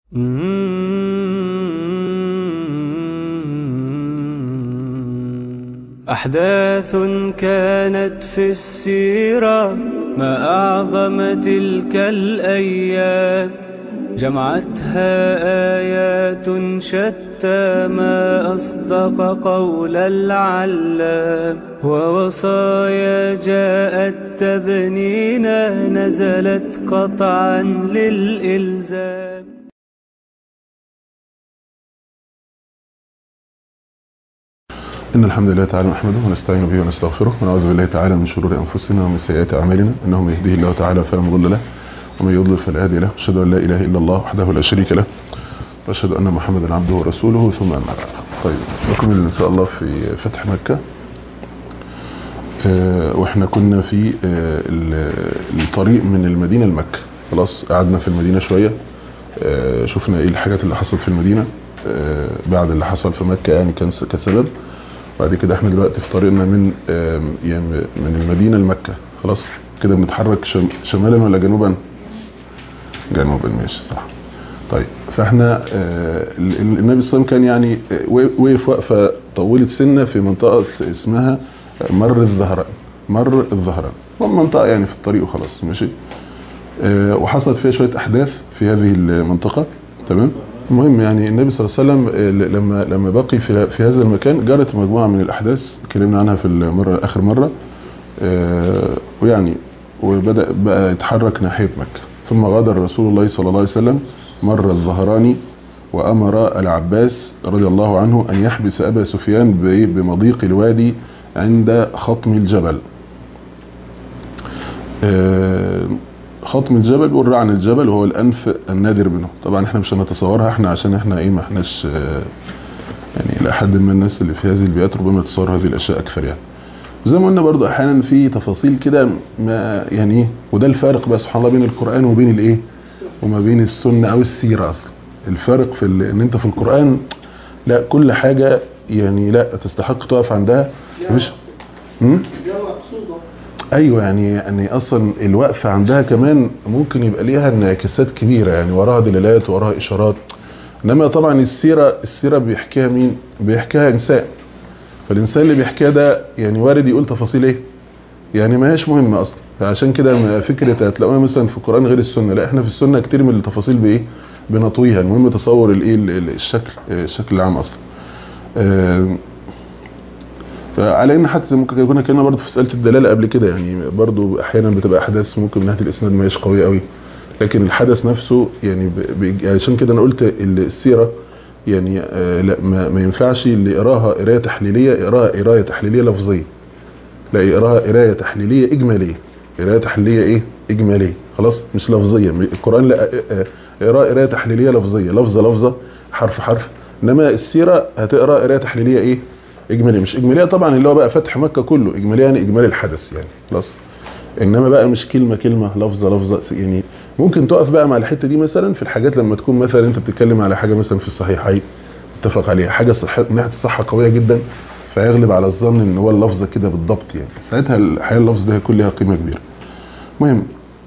أحداث كانت في السيرة ما أعظم تلك الأيام جمعتها آيات شتى ما أصدق قول العلام ووصايا جاءت تبنينا نزلت قطعا للإلزام إن الحمد لله تعالى نحمده ونستعين به ونستغفره ونعوذ بالله تعالى من شرور أنفسنا ومن سيئات أعمالنا إنه من يهديه الله تعالى فلا مضل له ومن يضلل فلا هادي له أشهد أن لا إله إلا الله وحده لا شريك له وأشهد أن محمدا عبده ورسوله ثم أما بعد طيب نكمل إن شاء الله في فتح مكة آه وإحنا كنا في آه الطريق من المدينة لمكة خلاص قعدنا في المدينة شوية آه شفنا إيه الحاجات اللي حصلت في المدينة بعد اللي حصل في مكة يعني كان كسبب بعد كده احنا دلوقتي في طريقنا من يعني من المدينة لمكة خلاص كده بنتحرك شمالا ولا جنوبا جنوبا ماشي صح طيب فاحنا النبي صلى الله عليه وسلم كان يعني وقف وقفه طولت سنه في منطقه اسمها مر الظهران مر الظهران منطقه يعني في الطريق وخلاص ماشي وحصلت فيها شويه احداث في هذه المنطقه تمام المهم يعني النبي صلى الله عليه وسلم لما لما بقي في, في هذا المكان جرت مجموعه من الاحداث اتكلمنا عنها في المره اخر مره ويعني وبدا بقى يتحرك ناحيه مكه ثم غادر رسول الله صلى الله عليه وسلم مر الظهراني وامر العباس رضي الله عنه ان يحبس ابا سفيان بمضيق الوادي عند خطم الجبل خطم الجبل والرعن الجبل وهو الانف النادر منه طبعا احنا مش هنتصورها احنا عشان احنا ايه ما احناش يعني الى حد ما الناس اللي في هذه البيئات ربما يتصوروا هذه الاشياء اكثر يعني زي ما قلنا برضو احيانا في تفاصيل كده ما يعني وده الفارق بقى سبحان الله بين القران وبين الايه وما بين السنه او السيره اصلا الفارق في ان انت في القران لا كل حاجه يعني لا تستحق تقف عندها مش ايوه يعني يعني اصلا الوقفه عندها كمان ممكن يبقى ليها انعكاسات كبيره يعني وراها دلالات وراها اشارات انما طبعا السيره السيره بيحكيها مين بيحكيها انسان فالانسان اللي بيحكيها ده يعني وارد يقول تفاصيل ايه يعني ما هيش مهمه اصلا فعشان كده فكره هتلاقوها مثلا في القران غير السنه لا احنا في السنه كتير من التفاصيل بايه بنطويها المهم تصور الايه الشكل الشكل العام اصلا فعلى ان حتى زي ما كنا اتكلمنا برضه في مساله الدلاله قبل كده يعني برضه احيانا بتبقى احداث ممكن من ناحيه الاسناد ما هيش قويه قوي لكن الحدث نفسه يعني عشان كده انا قلت السيره يعني آه لا ما, ما ينفعش اللي يقراها قرايه تحليليه يقراها قرايه تحليليه لفظيه لا يقراها قرايه تحليليه اجماليه قرايه تحليليه ايه اجماليه خلاص مش لفظيه القران لا اقرا قرايه تحليليه لفظيه لفظه لفظه حرف حرف انما السيره هتقرا قرايه تحليليه ايه اجماليه مش اجماليه طبعا اللي هو بقى فتح مكه كله اجماليه يعني اجمالي الحدث يعني خلاص انما بقى مش كلمه كلمه لفظه لفظه يعني ممكن تقف بقى مع الحته دي مثلا في الحاجات لما تكون مثلا انت بتتكلم على حاجه مثلا في الصحيحين اتفق عليها حاجه صحه من ناحيه الصحه قويه جدا فيغلب على الظن ان هو اللفظه كده بالضبط يعني ساعتها الحقيقه اللفظ ده هيكون لها قيمه كبيره المهم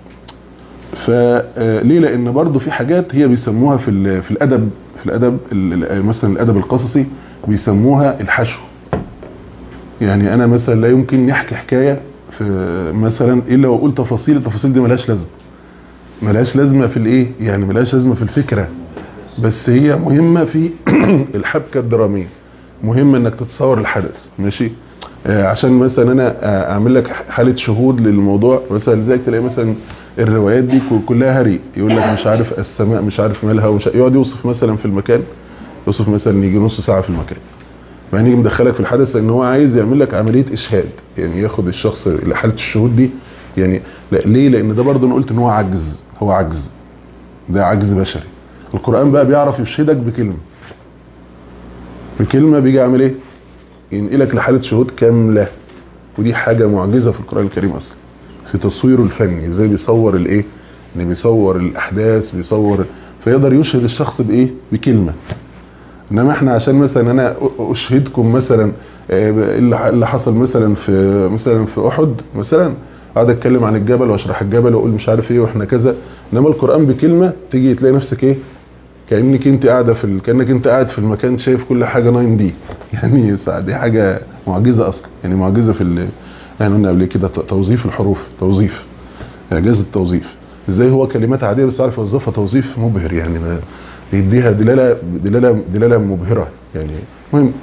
فليه لان برضو في حاجات هي بيسموها في في الادب في الادب مثلا الادب القصصي بيسموها الحشو يعني انا مثلا لا يمكن نحكي حكايه في مثلا الا واقول تفاصيل التفاصيل دي ملهاش لازمه ملهاش لازمه في الايه يعني ملهاش لازمه في الفكره بس هي مهمه في الحبكه الدراميه مهم انك تتصور الحدث ماشي آه عشان مثلا انا اعمل لك حاله شهود للموضوع مثلا لذلك تلاقي مثلا الروايات دي كلها هري يقول لك مش عارف السماء مش عارف مالها ومش يقعد يوصف مثلا في المكان يوصف مثلا يجي نص ساعه في المكان بعدين يجي مدخلك في الحدث لان هو عايز يعمل لك عمليه اشهاد يعني ياخد الشخص لحاله الشهود دي يعني لا ليه لان ده برضه انا قلت ان هو عجز هو عجز ده عجز بشري القران بقى بيعرف يشهدك بكلمه بكلمه بيجي يعمل ايه ينقلك لحاله شهود كامله ودي حاجه معجزه في القران الكريم اصلا في تصويره الفني ازاي بيصور الايه ان بيصور الاحداث بيصور فيقدر يشهد الشخص بايه بكلمه انما احنا عشان مثلا انا اشهدكم مثلا اللي حصل مثلا في مثلا في احد مثلا اقعد اتكلم عن الجبل واشرح الجبل واقول مش عارف ايه واحنا كذا انما القران بكلمه تيجي تلاقي نفسك ايه كانك انت قاعده في ال... كانك انت قاعد في المكان شايف كل حاجه 9 دي يعني دي حاجه معجزه اصلا يعني معجزه في ال... يعني قلنا قبل كده توظيف الحروف توظيف اعجاز التوظيف ازاي هو كلمات عاديه بس عارف يوظفها توظيف مبهر يعني ما يديها دلاله دلاله دلاله مبهره يعني المهم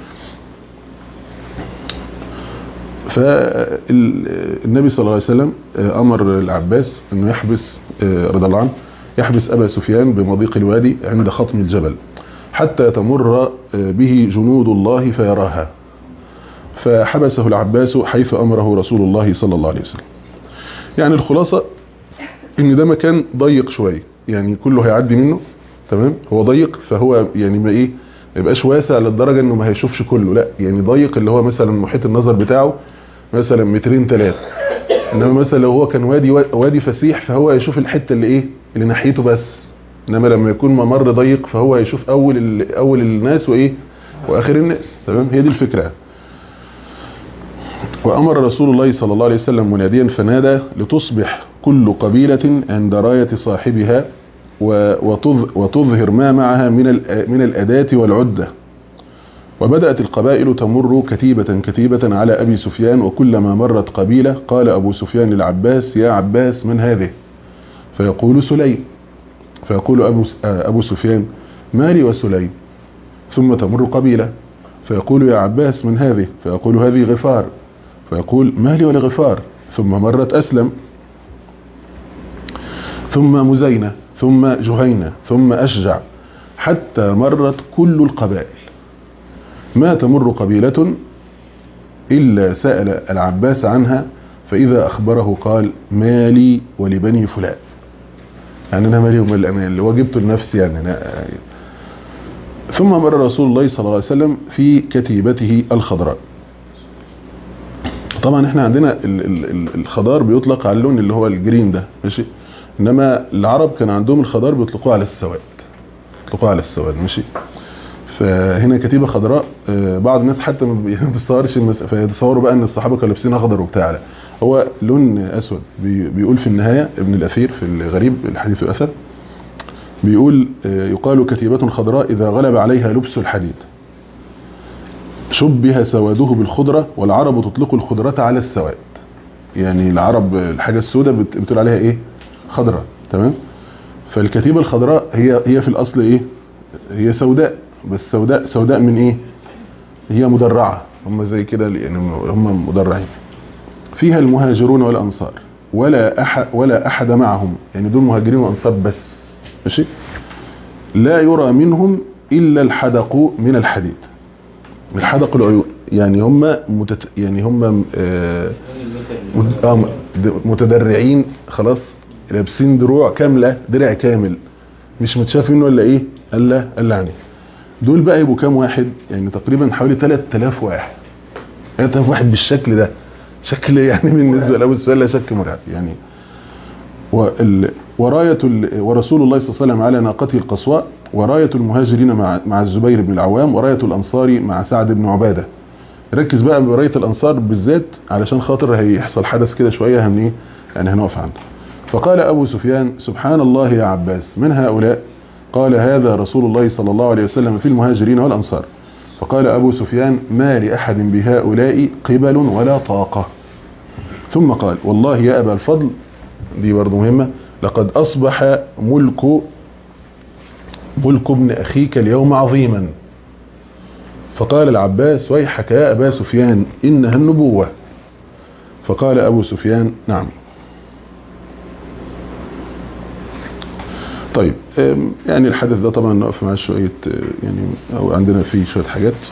فالنبي صلى الله عليه وسلم امر العباس انه يحبس رضي الله عنه يحبس ابا سفيان بمضيق الوادي عند خطم الجبل حتى تمر به جنود الله فيراها فحبسه العباس حيث امره رسول الله صلى الله عليه وسلم يعني الخلاصه ان ده مكان ضيق شويه يعني كله هيعدي منه تمام هو ضيق فهو يعني ما ايه ما يبقاش واسع للدرجه انه ما هيشوفش كله لا يعني ضيق اللي هو مثلا محيط النظر بتاعه مثلا مترين ثلاثه انما مثلا لو هو كان وادي وادي فسيح فهو يشوف الحته اللي ايه اللي ناحيته بس انما لما يكون ممر ضيق فهو يشوف اول اول الناس وايه واخر الناس تمام هي دي الفكره وامر رسول الله صلى الله عليه وسلم مناديا فنادى لتصبح كل قبيله عند رايه صاحبها وتظهر ما معها من من الاداه والعده وبدأت القبائل تمر كتيبة كتيبة على أبي سفيان وكلما مرت قبيلة قال أبو سفيان للعباس يا عباس من هذه فيقول سليم فيقول أبو, أبو سفيان ما لي وسليم ثم تمر قبيلة فيقول يا عباس من هذه فيقول هذه غفار فيقول ما لي ولغفار ثم مرت أسلم ثم مزينة ثم جهينة ثم أشجع حتى مرت كل القبائل ما تمر قبيلة إلا سأل العباس عنها فإذا أخبره قال مالي ولبني فلان يعني أنا مالي ومال الأمان اللي واجبته لنفسي يعني أنا ثم مر رسول الله صلى الله عليه وسلم في كتيبته الخضراء طبعا احنا عندنا الخضار بيطلق على اللون اللي هو الجرين ده ماشي انما العرب كان عندهم الخضار بيطلقوه على السواد بيطلقوه على السواد ماشي فهنا كتيبه خضراء بعض الناس حتى ما بيتصورش فيتصوروا بقى ان الصحابه كانوا لابسين اخضر وبتاع لا هو لون اسود بيقول في النهايه ابن الاثير في الغريب الحديث الاثر بيقول يقال كتيبه خضراء اذا غلب عليها لبس الحديد شبه سواده بالخضره والعرب تطلق الخضره على السواد يعني العرب الحاجه السوداء بتقول عليها ايه خضراء تمام فالكتيبه الخضراء هي هي في الاصل ايه هي سوداء بس سوداء سوداء من ايه هي مدرعة هم زي كده يعني هم مدرعين فيها المهاجرون والانصار ولا احد ولا احد معهم يعني دول مهاجرين وانصار بس ماشي لا يرى منهم الا الحدق من الحديد الحدق العيون يعني هم متت يعني هم آه متدرعين خلاص لابسين دروع كامله درع كامل مش متشاف منه الا ايه الا الا عينيه دول بقى يبقوا كام واحد يعني تقريبا حوالي 3000 واحد 3000 واحد بالشكل ده شكل يعني بالنسبه لابو السؤال لا شك مرعب يعني ورايه ورسول الله صلى الله عليه وسلم على ناقته القصواء ورايه المهاجرين مع مع الزبير بن العوام ورايه الانصار مع سعد بن عباده ركز بقى برايه الانصار بالذات علشان خاطر هيحصل حدث كده شويه هني يعني هنقف عنده فقال ابو سفيان سبحان الله يا عباس من هؤلاء قال هذا رسول الله صلى الله عليه وسلم في المهاجرين والأنصار فقال أبو سفيان ما لأحد بهؤلاء قبل ولا طاقة ثم قال والله يا أبا الفضل دي برضو مهمة لقد أصبح ملك ملك ابن أخيك اليوم عظيما فقال العباس ويحك يا أبا سفيان إنها النبوة فقال أبو سفيان نعم طيب يعني الحدث ده طبعا نقف معاه شوية يعني أو عندنا فيه شوية حاجات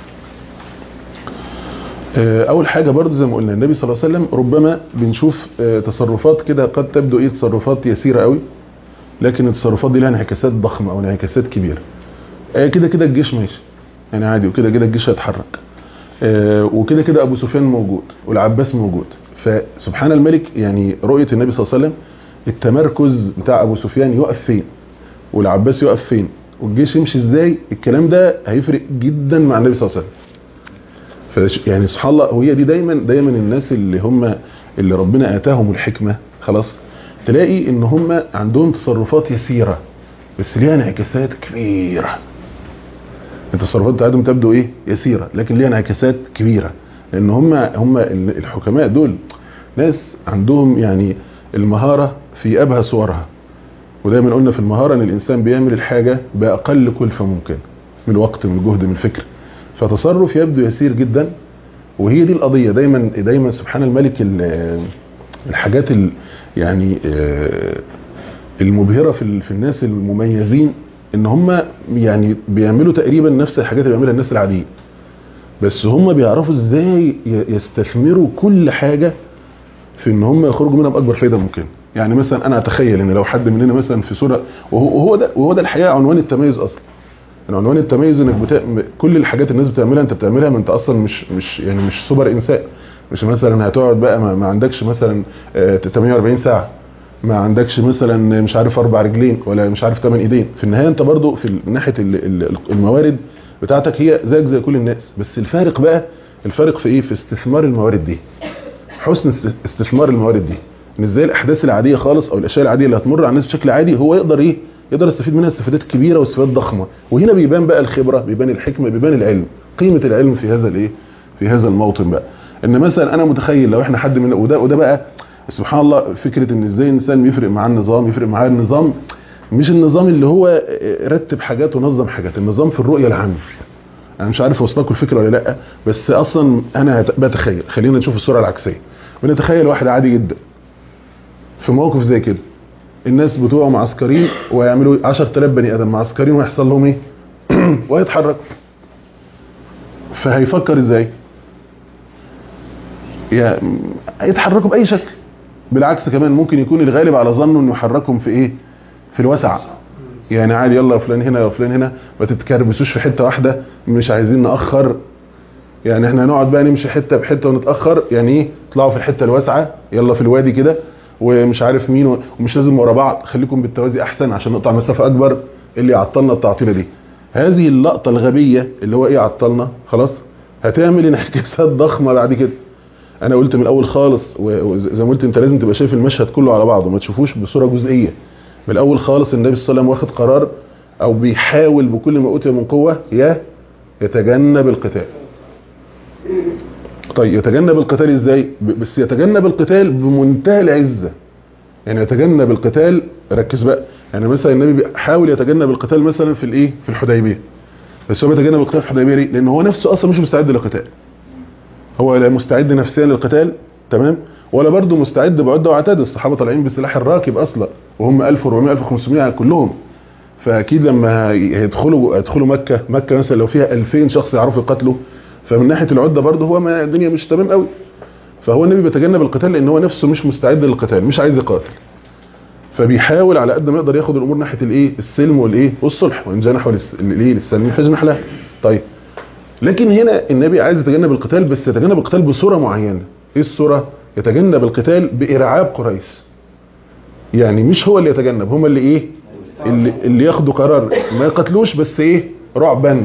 أول حاجة برضو زي ما قلنا النبي صلى الله عليه وسلم ربما بنشوف تصرفات كده قد تبدو إيه تصرفات يسيرة قوي لكن التصرفات دي لها انعكاسات ضخمة أو انعكاسات كبيرة كده كده الجيش ماشي يعني عادي وكده كده الجيش هيتحرك وكده كده أبو سفيان موجود والعباس موجود فسبحان الملك يعني رؤية النبي صلى الله عليه وسلم التمركز بتاع أبو سفيان يقف فين والعباس يقف فين والجيش يمشي ازاي الكلام ده هيفرق جدا مع النبي صلى الله عليه وسلم يعني سبحان الله وهي دي دايما دايما الناس اللي هم اللي ربنا اتاهم الحكمه خلاص تلاقي ان هم عندهم تصرفات يسيره بس ليها انعكاسات كبيره التصرفات بتاعتهم تبدو ايه يسيره لكن ليها انعكاسات كبيره لان هم هم الحكماء دول ناس عندهم يعني المهاره في ابهى صورها ودايما قلنا في المهاره ان الانسان بيعمل الحاجه باقل كلفه ممكن من وقت من جهد من فكر فتصرف يبدو يسير جدا وهي دي القضيه دايما دايما سبحان الملك الحاجات ال يعني المبهره في في الناس المميزين ان هم يعني بيعملوا تقريبا نفس الحاجات اللي بيعملها الناس العاديه بس هم بيعرفوا ازاي يستثمروا كل حاجه في ان هم يخرجوا منها باكبر فايده ممكن يعني مثلا انا اتخيل ان لو حد مننا مثلا في صوره وهو ده وهو ده الحقيقه عنوان التميز اصلا عنوان التميز انك بتا... كل الحاجات الناس بتعملها انت بتعملها ما انت اصلا مش مش يعني مش سوبر انسان مش مثلا هتقعد بقى ما, ما عندكش مثلا 48 ساعه ما عندكش مثلا مش عارف اربع رجلين ولا مش عارف ثمان ايدين في النهايه انت برضو في ناحيه الموارد بتاعتك هي زيك زي كل الناس بس الفارق بقى الفارق في ايه في استثمار الموارد دي حسن استثمار الموارد دي ان ازاي الاحداث العاديه خالص او الاشياء العاديه اللي هتمر على الناس بشكل عادي هو يقدر ايه يقدر يستفيد منها استفادات كبيره واستفادات ضخمه وهنا بيبان بقى الخبره بيبان الحكمه بيبان العلم قيمه العلم في هذا الايه في هذا الموطن بقى ان مثلا انا متخيل لو احنا حد من وده وده بقى سبحان الله فكره ان ازاي انسان بيفرق معاه النظام يفرق معاه النظام مش النظام اللي هو رتب حاجات ونظم حاجات النظام في الرؤيه العامه انا مش عارف اوصل لكم الفكره ولا لا بس اصلا انا بتخيل خلينا نشوف الصوره العكسيه بنتخيل واحد عادي جدا في موقف زي كده الناس بتوعه معسكرين ويعملوا 10000 بني ادم معسكرين ويحصل لهم ايه ويتحركوا فهيفكر ازاي يتحركوا باي شكل بالعكس كمان ممكن يكون الغالب على ظنه انه يحركهم في ايه في الوسع يعني عادي يلا يا فلان هنا يا فلان هنا ما تتكربسوش في حته واحده مش عايزين ناخر يعني احنا هنقعد بقى نمشي حته بحته ونتاخر يعني ايه اطلعوا في الحته الواسعه يلا في الوادي كده ومش عارف مين ومش لازم ورا بعض خليكم بالتوازي احسن عشان نقطع مسافه اكبر اللي يعطلنا التعطيله دي هذه اللقطه الغبيه اللي هو ايه عطلنا خلاص هتعمل انعكاسات ضخمه بعد كده انا قلت من الاول خالص وزي ما قلت انت لازم تبقى شايف المشهد كله على بعضه ما تشوفوش بصوره جزئيه من الاول خالص النبي صلى الله عليه وسلم واخد قرار او بيحاول بكل ما اوتي من قوه يا يتجنب القتال طيب يتجنب القتال ازاي بس يتجنب القتال بمنتهى العزه يعني يتجنب القتال ركز بقى يعني مثلا النبي حاول يتجنب القتال مثلا في الايه في الحديبيه بس هو بيتجنب القتال في الحديبيه ليه لان هو نفسه اصلا مش مستعد للقتال هو لا مستعد نفسيا للقتال تمام ولا برضه مستعد بعده وعتاد الصحابه طالعين بسلاح الراكب اصلا وهم 1400 1500 كلهم فاكيد لما هيدخلوا يدخلوا مكه مكه مثلا لو فيها 2000 شخص يعرفوا يقاتلوا فمن ناحيه العده برضه هو ما الدنيا مش تمام قوي فهو النبي بيتجنب القتال لان هو نفسه مش مستعد للقتال مش عايز يقاتل فبيحاول على قد ما يقدر ياخد الامور ناحيه الايه السلم والايه والصلح وان جنحوا للايه للسلم فاجنح لها طيب لكن هنا النبي عايز يتجنب القتال بس يتجنب القتال بصوره معينه ايه الصوره يتجنب القتال بارعاب قريش يعني مش هو اللي يتجنب هم اللي ايه اللي, اللي ياخدوا قرار ما يقتلوش بس ايه رعبا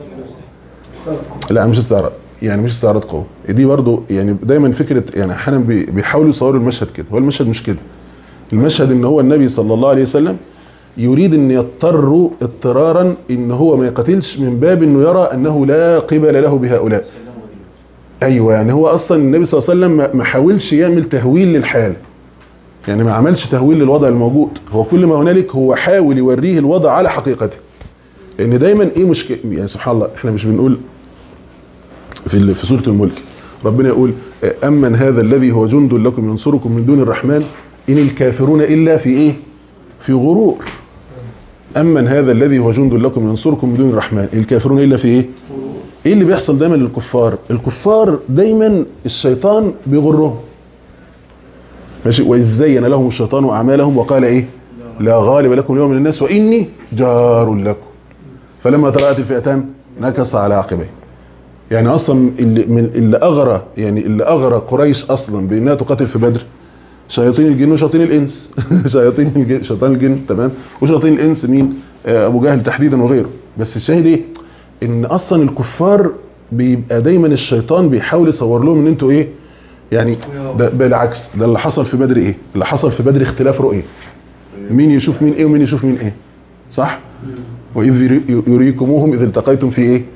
لا مش استعراض يعني مش استعراض قوه دي برضو يعني دايما فكره يعني احيانا بيحاولوا يصوروا المشهد كده هو المشهد مش كده المشهد ان هو النبي صلى الله عليه وسلم يريد ان يضطروا اضطرارا ان هو ما يقتلش من باب انه يرى انه لا قبل له بهؤلاء ايوه يعني هو اصلا النبي صلى الله عليه وسلم ما حاولش يعمل تهويل للحال يعني ما عملش تهويل للوضع الموجود هو كل ما هنالك هو حاول يوريه الوضع على حقيقته لان دايما ايه مشكله يعني سبحان الله احنا مش بنقول في في سوره الملك ربنا يقول امن هذا الذي هو جند لكم ينصركم من دون الرحمن ان الكافرون الا في ايه في غرور امن هذا الذي هو جند لكم ينصركم من دون الرحمن الكافرون الا في ايه ايه اللي بيحصل دايما للكفار الكفار دايما الشيطان بيغرهم ماشي واذ زين لهم الشيطان اعمالهم وقال ايه لا غالب لكم اليوم من الناس واني جار لكم فلما تراءت الفئتان نكص على عقبيه يعني اصلا اللي من اللي اغرى يعني اللي اغرى قريش اصلا بانها تقاتل في بدر شياطين الجن وشياطين الانس شياطين الجن شيطان الجن تمام وشياطين الانس مين آه ابو جهل تحديدا وغيره بس الشاهد ايه ان اصلا الكفار بيبقى دايما الشيطان بيحاول يصور لهم ان انتوا ايه يعني ده بالعكس ده اللي حصل في بدر ايه اللي حصل في بدر اختلاف رؤيه مين يشوف مين ايه ومين يشوف مين ايه صح واذ يري- يريكموهم اذ التقيتم في ايه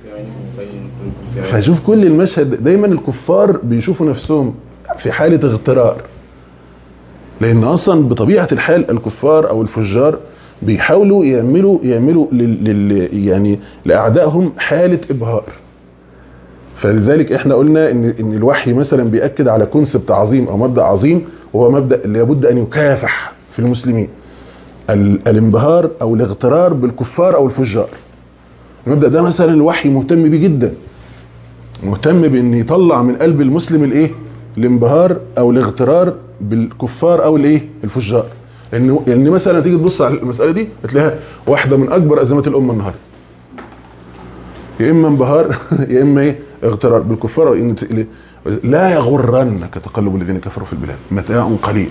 فشوف كل المشهد دايما الكفار بيشوفوا نفسهم في حالة اغترار لان اصلا بطبيعة الحال الكفار او الفجار بيحاولوا يعملوا يعملوا لل لل يعني لاعدائهم حالة ابهار فلذلك احنا قلنا ان ان الوحي مثلا بياكد على كونسبت عظيم او مبدا عظيم وهو مبدا اللي لابد ان يكافح في المسلمين ال- الانبهار او الاغترار بالكفار او الفجار المبدا ده مثلا الوحي مهتم بيه جدا مهتم بان يطلع من قلب المسلم الايه الانبهار او الاغترار بالكفار او الايه الفجار لان يعني مثلا تيجي تبص على المساله دي هتلاقيها واحده من اكبر ازمات الامه النهارده يا اما انبهار يا اما ايه اغترار بالكفار أو إن ت- لا يغرنك تقلب الذين كفروا في البلاد متاع قليل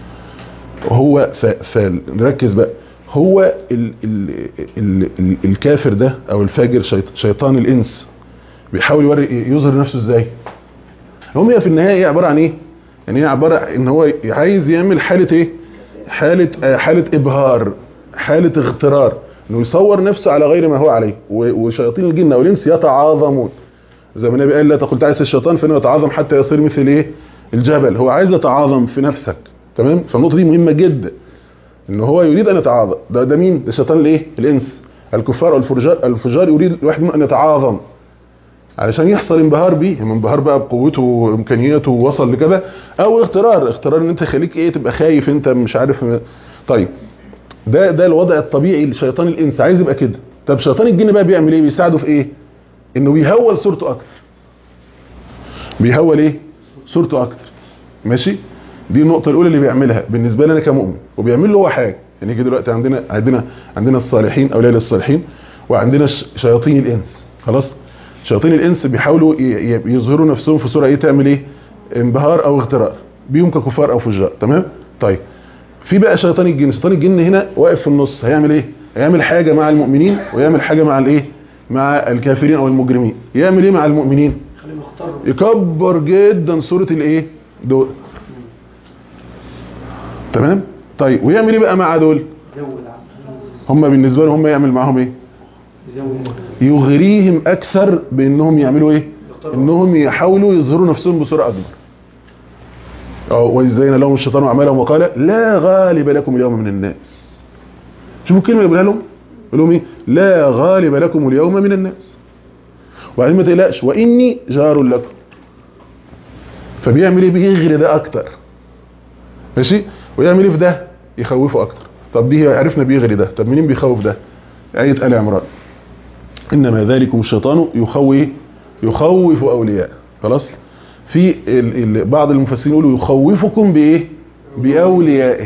وهو ف- فنركز بقى هو ال ال ال ال الكافر ده او الفاجر شيط- شيطان الانس بيحاول يوري يظهر نفسه ازاي هم هي في النهايه هي عباره عن ايه يعني هي عباره ان هو عايز يعمل حاله ايه حاله آه، حاله ابهار حاله اغترار انه يصور نفسه على غير ما هو عليه و- وشياطين الجن او الانس يتعاظمون زي ما النبي قال لا تقل تعس الشيطان فانه يتعاظم حتى يصير مثل ايه الجبل هو عايز يتعاظم في نفسك تمام فالنقطه دي مهمه جدا ان هو يريد ان يتعاظم ده ده مين ده شيطان الايه الانس الكفار والفجار الفجار يريد الواحد منهم ان يتعاظم علشان يحصل انبهار بيه اما انبهار بقى بقوته وامكانياته ووصل لكده او اغترار اغترار ان انت خليك ايه تبقى خايف انت مش عارف طيب ده ده الوضع الطبيعي لشيطان الانس عايز يبقى كده طب شيطان الجن بقى بيعمل ايه بيساعده في ايه انه بيهول صورته اكتر بيهول ايه صورته اكتر ماشي دي النقطة الأولى اللي بيعملها بالنسبة لنا كمؤمن وبيعمل له هو حاجة يعني كده دلوقتي عندنا عندنا عندنا الصالحين أولياء الصالحين وعندنا ش- شياطين الإنس خلاص شياطين الإنس بيحاولوا ي- ي- يظهروا نفسهم في صورة إيه تعمل إيه انبهار أو اغترار بيهم ككفار أو فجار تمام طيب في بقى شيطان الجن شيطان الجن هنا واقف في النص هيعمل إيه هيعمل حاجة مع المؤمنين ويعمل حاجة مع الإيه مع الكافرين أو المجرمين يعمل إيه مع المؤمنين خليه مختار يكبر جدا صورة الايه دول تمام طيب ويعمل ايه بقى مع دول زود عم هم بالنسبة له هم يعمل معاهم ايه يزود يغريهم اكثر بانهم يعملوا ايه يختاروا. انهم يحاولوا يظهروا نفسهم بصورة اكبر اه وزين لهم الشيطان اعمالهم وقال لا غالب لكم اليوم من الناس شوفوا الكلمه اللي بيقولها لهم يقول لهم ايه لا غالب لكم اليوم من الناس وبعدين ما تقلقش واني جار لكم فبيعمل ايه بيغري ده اكتر ماشي ويعمل ايه في ده يخوفه اكتر طب دي عرفنا بيغري ده طب منين بيخوف ده آية آل عمران إنما ذلكم الشيطان يخوف يخوف أولياء خلاص في ال ال بعض المفسرين يقولوا يخوفكم بإيه بأوليائه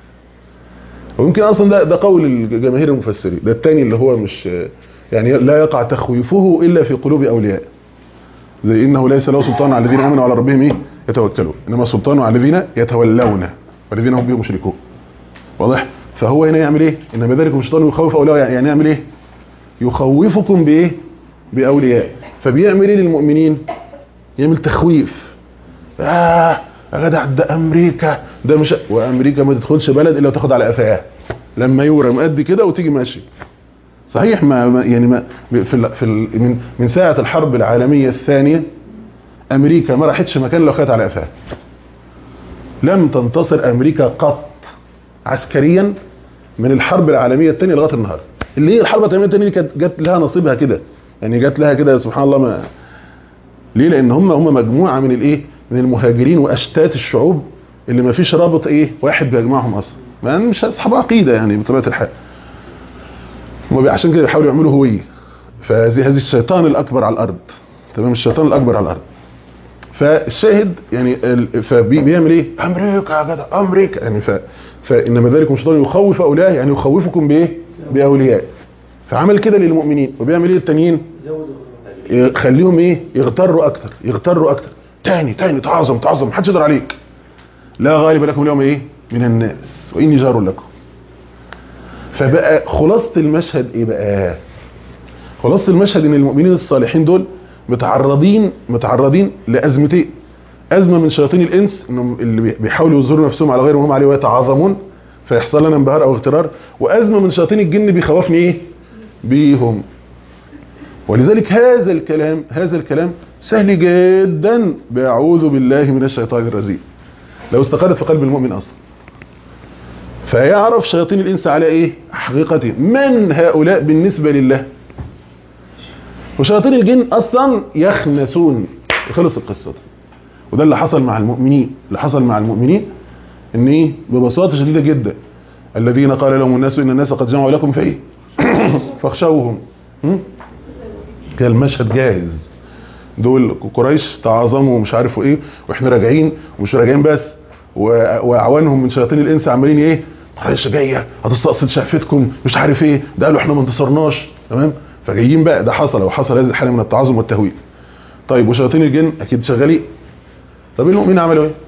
ويمكن أصلا ده ده قول جماهير المفسرين ده الثاني اللي هو مش يعني لا يقع تخويفه إلا في قلوب أوليائه زي إنه ليس له سلطان على الذين آمنوا على ربهم إيه يتوكلون إنما سلطانه على الذين يتولون والذين هم به مشركون واضح فهو هنا يعمل ايه انما ذلك الشيطان يخوف اولياء يعني يعمل ايه يخوفكم بايه باولياء فبيعمل ايه للمؤمنين يعمل تخويف اه يا جدع ده امريكا ده مش وامريكا ما تدخلش بلد الا وتاخد على قفاها لما يورم قد كده وتيجي ماشي صحيح ما ما- يعني ما في ال في ال من من ساعه الحرب العالميه الثانيه امريكا ما راحتش مكان لو خدت على قفاها لم تنتصر امريكا قط عسكريا من الحرب العالميه الثانيه لغايه النهارده اللي هي الحرب العالميه الثانيه دي كانت جت لها نصيبها كده يعني جت لها كده سبحان الله ما ليه لان هم هم مجموعه من الايه من المهاجرين واشتات الشعوب اللي ما فيش رابط ايه واحد بيجمعهم اصلا ما مش اصحاب عقيده يعني بطبيعه الحال هم عشان كده بيحاولوا يعملوا هويه فهذه هذه الشيطان الاكبر على الارض تمام الشيطان الاكبر على الارض فالشاهد يعني ال- فبيعمل ايه امريكا يا جدع امريكا يعني ف فانما ذلك الشيطان يخوف اولياء يعني يخوفكم بايه باولياء فعمل كده للمؤمنين وبيعمل ايه التانيين زود يخليهم ايه يغتروا اكتر يغتروا اكتر تاني تاني تعظم تعظم محدش يقدر عليك لا غالب لكم اليوم ايه من الناس واني جار لكم فبقى خلاصة المشهد ايه بقى خلاصة المشهد ان المؤمنين الصالحين دول متعرضين متعرضين لازمتين ازمه من شياطين الانس انهم اللي بي- بيحاولوا يظهروا نفسهم على غير ما هم عليه ويتعاظمون فيحصل لنا انبهار او اغترار وازمه من شياطين الجن بيخوفني ايه بيهم ولذلك هذا الكلام هذا الكلام سهل جدا باعوذ بالله من الشيطان الرجيم لو استقرت في قلب المؤمن اصلا فيعرف شياطين الانس على ايه حقيقته من هؤلاء بالنسبه لله وشياطين الجن اصلا يخنسون خلص القصه دي وده اللي حصل مع المؤمنين اللي حصل مع المؤمنين ان ايه ببساطه شديده جدا الذين قال لهم الناس ان الناس قد جمعوا لكم فايه فاخشوهم م? كان المشهد جاهز دول قريش تعاظموا ومش عارفوا ايه واحنا راجعين ومش راجعين بس و- واعوانهم من شياطين الانس عمالين ايه قريش جايه هتستقصد شقفتكم مش عارف ايه ده قالوا احنا ما انتصرناش تمام فجايين بقى ده حصل وحصل هذه الحاله من التعاظم والتهويل طيب وشياطين الجن اكيد شغالين طب المؤمنين عملوا ايه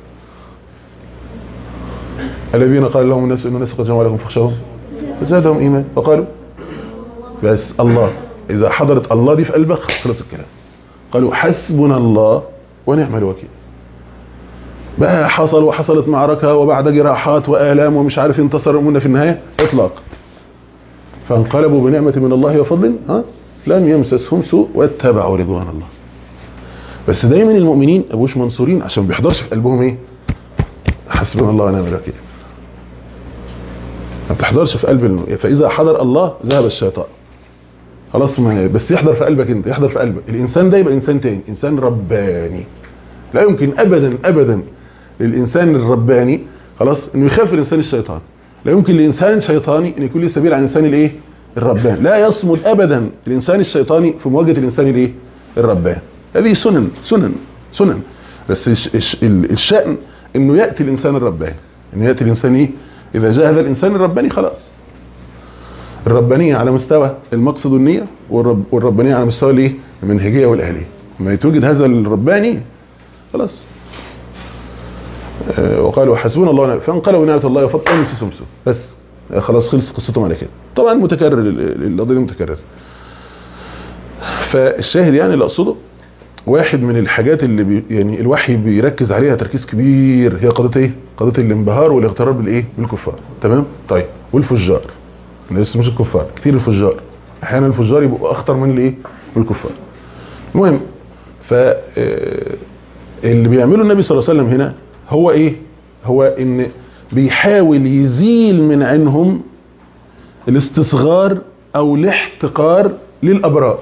الذين قال لهم الناس ان الناس قد جمعوا لكم فاخشوهم فزادهم ايمان وقالوا بس الله اذا حضرت الله دي في قلبك خلص الكلام قالوا حسبنا الله ونعم الوكيل بقى حصل وحصلت معركة وبعد جراحات وآلام ومش عارف انتصر المؤمنين في النهاية اطلاق فانقلبوا بنعمة من الله وفضل ها لم يمسسهم سوء واتبعوا رضوان الله بس دايما المؤمنين ابوش منصورين عشان ما بيحضرش في قلبهم ايه حسبنا الله ونعم الوكيل ما بتحضرش في قلب الم... فاذا حضر الله ذهب الشيطان خلاص ما بس يحضر في قلبك انت يحضر في قلبك الانسان ده يبقى انسان تاني انسان رباني لا يمكن ابدا ابدا للانسان الرباني خلاص انه يخاف الانسان الشيطان لا يمكن لانسان شيطاني ان يكون له سبيل عن الانسان الايه الرباني لا يصمد ابدا الانسان الشيطاني في مواجهه الانسان الايه الرباني هذه سنن سنن سنن بس الش الش الشأن انه ياتي الانسان الرباني انه ياتي الانسان ايه اذا جاء هذا الانسان الرباني خلاص الربانيه على مستوى المقصد والنيه والرب والربانيه على مستوى الايه المنهجيه والاهليه لما يتوجد هذا الرباني خلاص آه، وقالوا حسبنا الله ونعم فانقلبوا نعمه الله وفضل نفسهم سوء بس آه، خلاص خلص قصتهم على كده طبعا متكرر ال- ال- القضيه دي متكرره فالشاهد يعني اللي اقصده واحد من الحاجات اللي بي يعني الوحي بيركز عليها تركيز كبير هي قضيه ايه قضيه الانبهار والاغترار بالايه بالكفار تمام طيب والفجار الناس مش الكفار كتير الفجار احيانا الفجار يبقوا اخطر من الايه من الكفار المهم ف آه، اللي بيعمله النبي صلى الله عليه وسلم هنا هو ايه هو ان بيحاول يزيل من عينهم الاستصغار او الاحتقار للابرار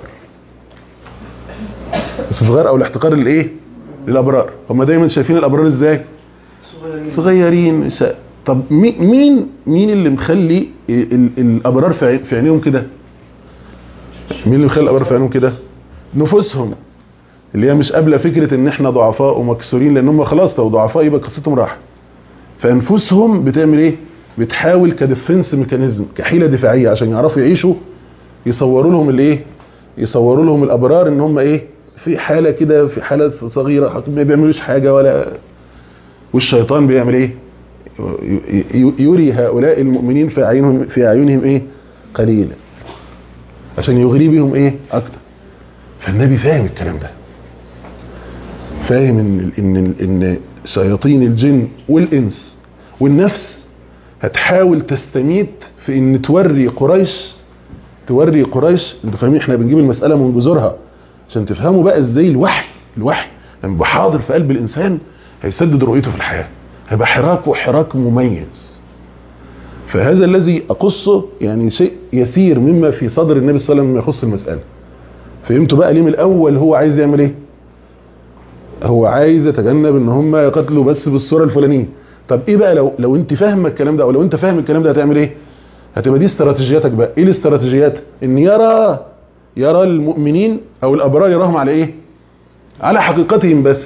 استصغار او الاحتقار للايه للابرار هم دايما شايفين الابرار ازاي صغيرين صغيرين س... طب مي- مين مين اللي مخلي ال- ال- الابرار في عي- في عينيهم كده مين اللي مخلي الابرار في عينيهم كده نفوسهم اللي هي مش قابله فكره ان احنا ضعفاء ومكسورين لان هم خلاص لو ضعفاء يبقى قصتهم راحت فانفسهم بتعمل ايه بتحاول كديفنس ميكانيزم كحيله دفاعيه عشان يعرفوا يعيشوا يصوروا لهم الايه يصوروا لهم الابرار ان هم ايه في حاله كده في حاله صغيره ما بيعملوش حاجه ولا والشيطان بيعمل ايه ي- ي- يري هؤلاء المؤمنين في اعينهم في اعينهم ايه قليلا عشان يغري بهم ايه اكتر فالنبي فاهم الكلام ده فاهم ان ان ان شياطين الجن والانس والنفس هتحاول تستميت في ان توري قريش توري قريش انتوا فاهمين احنا بنجيب المساله من جذورها عشان تفهموا بقى ازاي الوحي الوحي لما يبقى حاضر في قلب الانسان هيسدد رؤيته في الحياه هيبقى حراكه حراك مميز فهذا الذي اقصه يعني شيء يسير مما في صدر النبي صلى الله عليه وسلم مما يخص المساله فهمتوا بقى ليه من الاول هو عايز يعمل ايه هو عايز يتجنب ان هم يقتلوا بس بالصوره الفلانيه طب ايه بقى لو لو انت فاهمه الكلام ده او لو انت فاهم الكلام ده هتعمل ايه هتبقى دي استراتيجياتك بقى ايه الاستراتيجيات ان يرى يرى المؤمنين او الابرار يراهم على ايه على حقيقتهم بس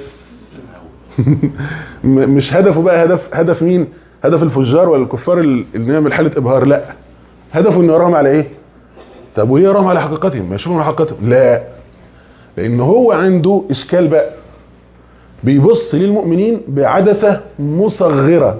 م- مش هدفه بقى هدف هدف مين هدف الفجار ولا الكفار ال- اللي نعمل حاله ابهار لا هدفه انه يراهم على ايه طب وهي يراهم على حقيقتهم ما يشوفهم على حقيقتهم لا لان هو عنده اشكال بقى بيبص للمؤمنين بعدسه مصغره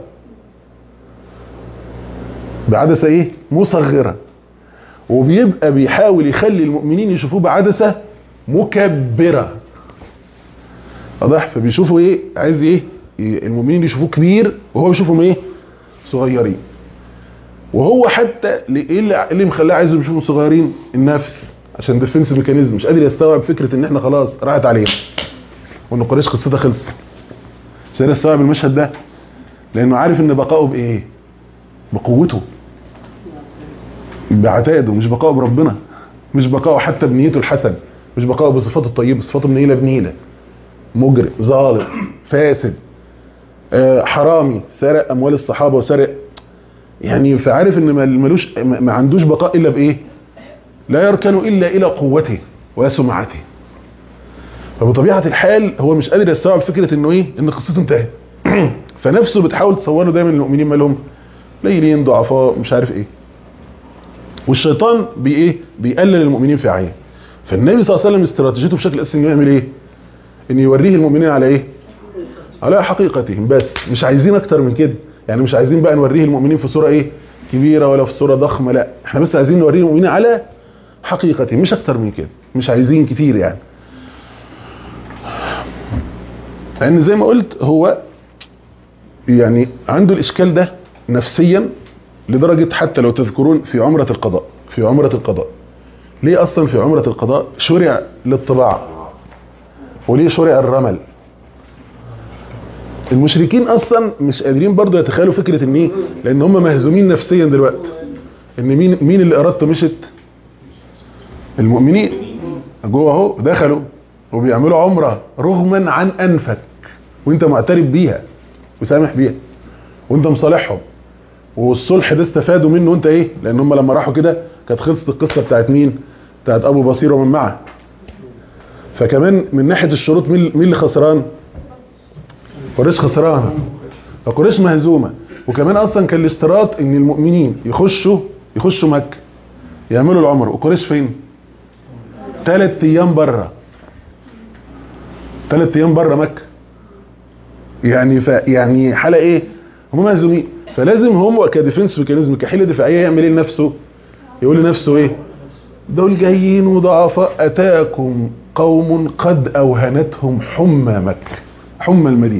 بعدسه ايه مصغره وبيبقى بيحاول يخلي المؤمنين يشوفوه بعدسه مكبره واضح فبيشوفوا ايه عايز ايه ي- المؤمنين يشوفوه كبير وهو بيشوفهم ايه صغيرين وهو حتى ل- ايه اللي إيه اللي مخليه عايزهم يشوفوا صغيرين النفس عشان ديفنس ميكانيزم مش قادر يستوعب فكره ان احنا خلاص راحت علينا وان قريش قصتها خلصت مش قادر يستوعب المشهد ده لانه عارف ان بقائه بايه بقوته بعتاده مش بقائه بربنا مش بقائه حتى بنيته الحسن مش بقائه بصفاته الطيبه صفاته بنيله بنيله مجرم ظالم فاسد آه، حرامي سرق اموال الصحابه وسرق يعني فعارف ان ما- ملوش ما ما عندوش بقاء الا بايه لا يركن الا الى قوته وسمعته فبطبيعه الحال هو مش قادر يستوعب فكره انه ايه ان قصته انتهت فنفسه بتحاول تصوره دايما المؤمنين مالهم قليلين ضعفاء مش عارف ايه والشيطان بي ايه بيقلل المؤمنين في عين فالنبي صلى الله عليه وسلم استراتيجيته بشكل اساسي انه يعمل ايه ان يوريه المؤمنين على ايه على حقيقتهم بس مش عايزين اكتر من كده يعني مش عايزين بقى نوريه المؤمنين في صوره ايه كبيره ولا في صوره ضخمه لا احنا بس عايزين نوريه المؤمنين على حقيقتهم مش اكتر من كده مش عايزين كتير يعني لان زي ما قلت هو يعني عنده الاشكال ده نفسيا لدرجه حتى لو تذكرون في عمره القضاء في عمره القضاء ليه اصلا في عمره القضاء شرع للطباع وليه شرع الرمل المشركين اصلا مش قادرين برضه يتخيلوا فكره ان ايه لان هم مهزومين نفسيا دلوقتي ان مين مين اللي ارادته مشت المؤمنين جوه اهو دخلوا وبيعملوا عمره رغما عن انفك وانت معترف بيها وسامح بيها وانت مصالحهم والصلح ده استفادوا منه وانت ايه لان هم لما راحوا كده كانت خلصت القصه بتاعت مين بتاعت ابو بصير ومن معه فكمان من ناحيه الشروط مين مين اللي خسران قريش خسرانه فقريش مهزومه وكمان اصلا كان الاشتراط ان المؤمنين يخشوا يخشوا مكه يعملوا العمر وقريش فين ثلاث ايام بره ثلاث ايام بره مكه يعني ف يعني حاله ايه هم مهزومين فلازم هم كديفنس ميكانيزم كحيله دفاعيه يعمل ايه لنفسه يقول لنفسه ايه دول جايين وضعفاء اتاكم قوم قد اوهنتهم حمى مكه حمى المدينه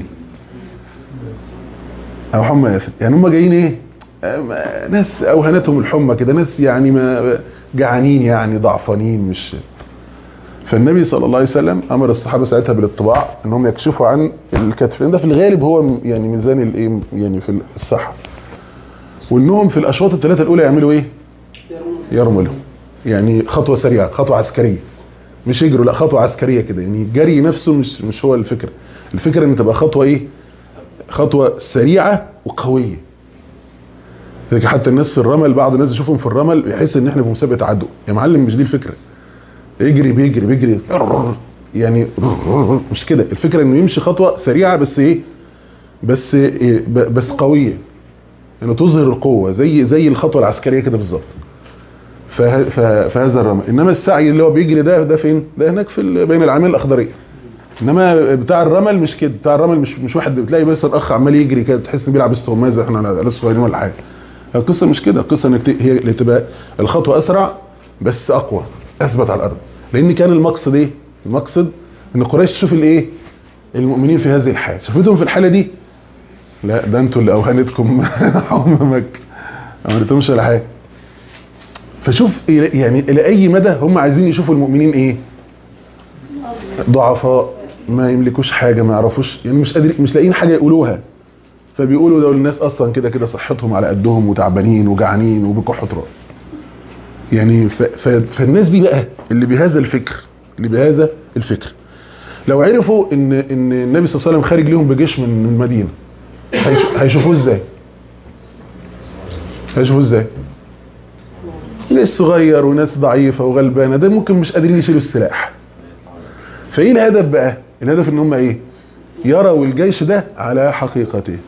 او حمى يثرب يعني هم جايين ايه آه، ناس اوهنتهم الحمى كده ناس يعني ما جعانين يعني ضعفانين مش فالنبي صلى الله عليه وسلم امر الصحابه ساعتها بالاطباع انهم يكشفوا عن الكتف لان ده في الغالب هو م- يعني ميزان الايه يعني في الصحه وانهم في الاشواط الثلاثه الاولى يعملوا ايه يرملوا يعني خطوه سريعه خطوه عسكريه مش يجروا لا خطوه عسكريه كده يعني الجري نفسه مش مش هو الفكره الفكره ان تبقى خطوه ايه خطوه سريعه وقويه لذلك حتى الناس في الرمل بعض الناس يشوفهم في الرمل يحس ان احنا في مسابقه عدو يا معلم مش دي الفكره يجري بيجري بيجري يعني مش كده الفكره انه يمشي خطوه سريعه بس ايه بس إيه ب- بس قويه انه تظهر القوه زي زي الخطوه العسكريه كده بالظبط فه- ف- فهذا الرمل انما السعي اللي هو بيجري ده ده فين ده هناك في ال- بين العامين الاخضريه انما بتاع الرمل مش كده بتاع الرمل مش مش واحد بتلاقي بس الاخ عمال يجري كده تحس انه بيلعب استغماز احنا لسه صغيرين ولا حاجه القصه مش كده القصه انك ت- هي اللي تبقى الخطوه اسرع بس اقوى اثبت على الارض لان كان المقصد ايه المقصد ان قريش تشوف الايه المؤمنين في هذه الحاله شافتهم في الحاله دي لا ده انتوا اللي اوهنتكم حوم مكه ما عملتهمش ولا حاجه فشوف إلى- يعني الى اي مدى هم عايزين يشوفوا المؤمنين ايه ضعفاء ما يملكوش حاجه ما يعرفوش يعني مش قادرين مش لاقيين حاجه يقولوها فبيقولوا دول الناس اصلا كده كده صحتهم على قدهم وتعبانين وجعانين وبكحوا تراب يعني ف... ف... فالناس دي بقى اللي بهذا الفكر اللي بهذا الفكر لو عرفوا ان ان النبي صلى الله عليه وسلم خارج لهم بجيش من من المدينه هيش... هيشوفوه ازاي هيشوفوه ازاي ناس صغير وناس ضعيفه وغلبانه ده ممكن مش قادرين يشيلوا السلاح فايه الهدف بقى الهدف ان هم ايه يروا الجيش ده على حقيقته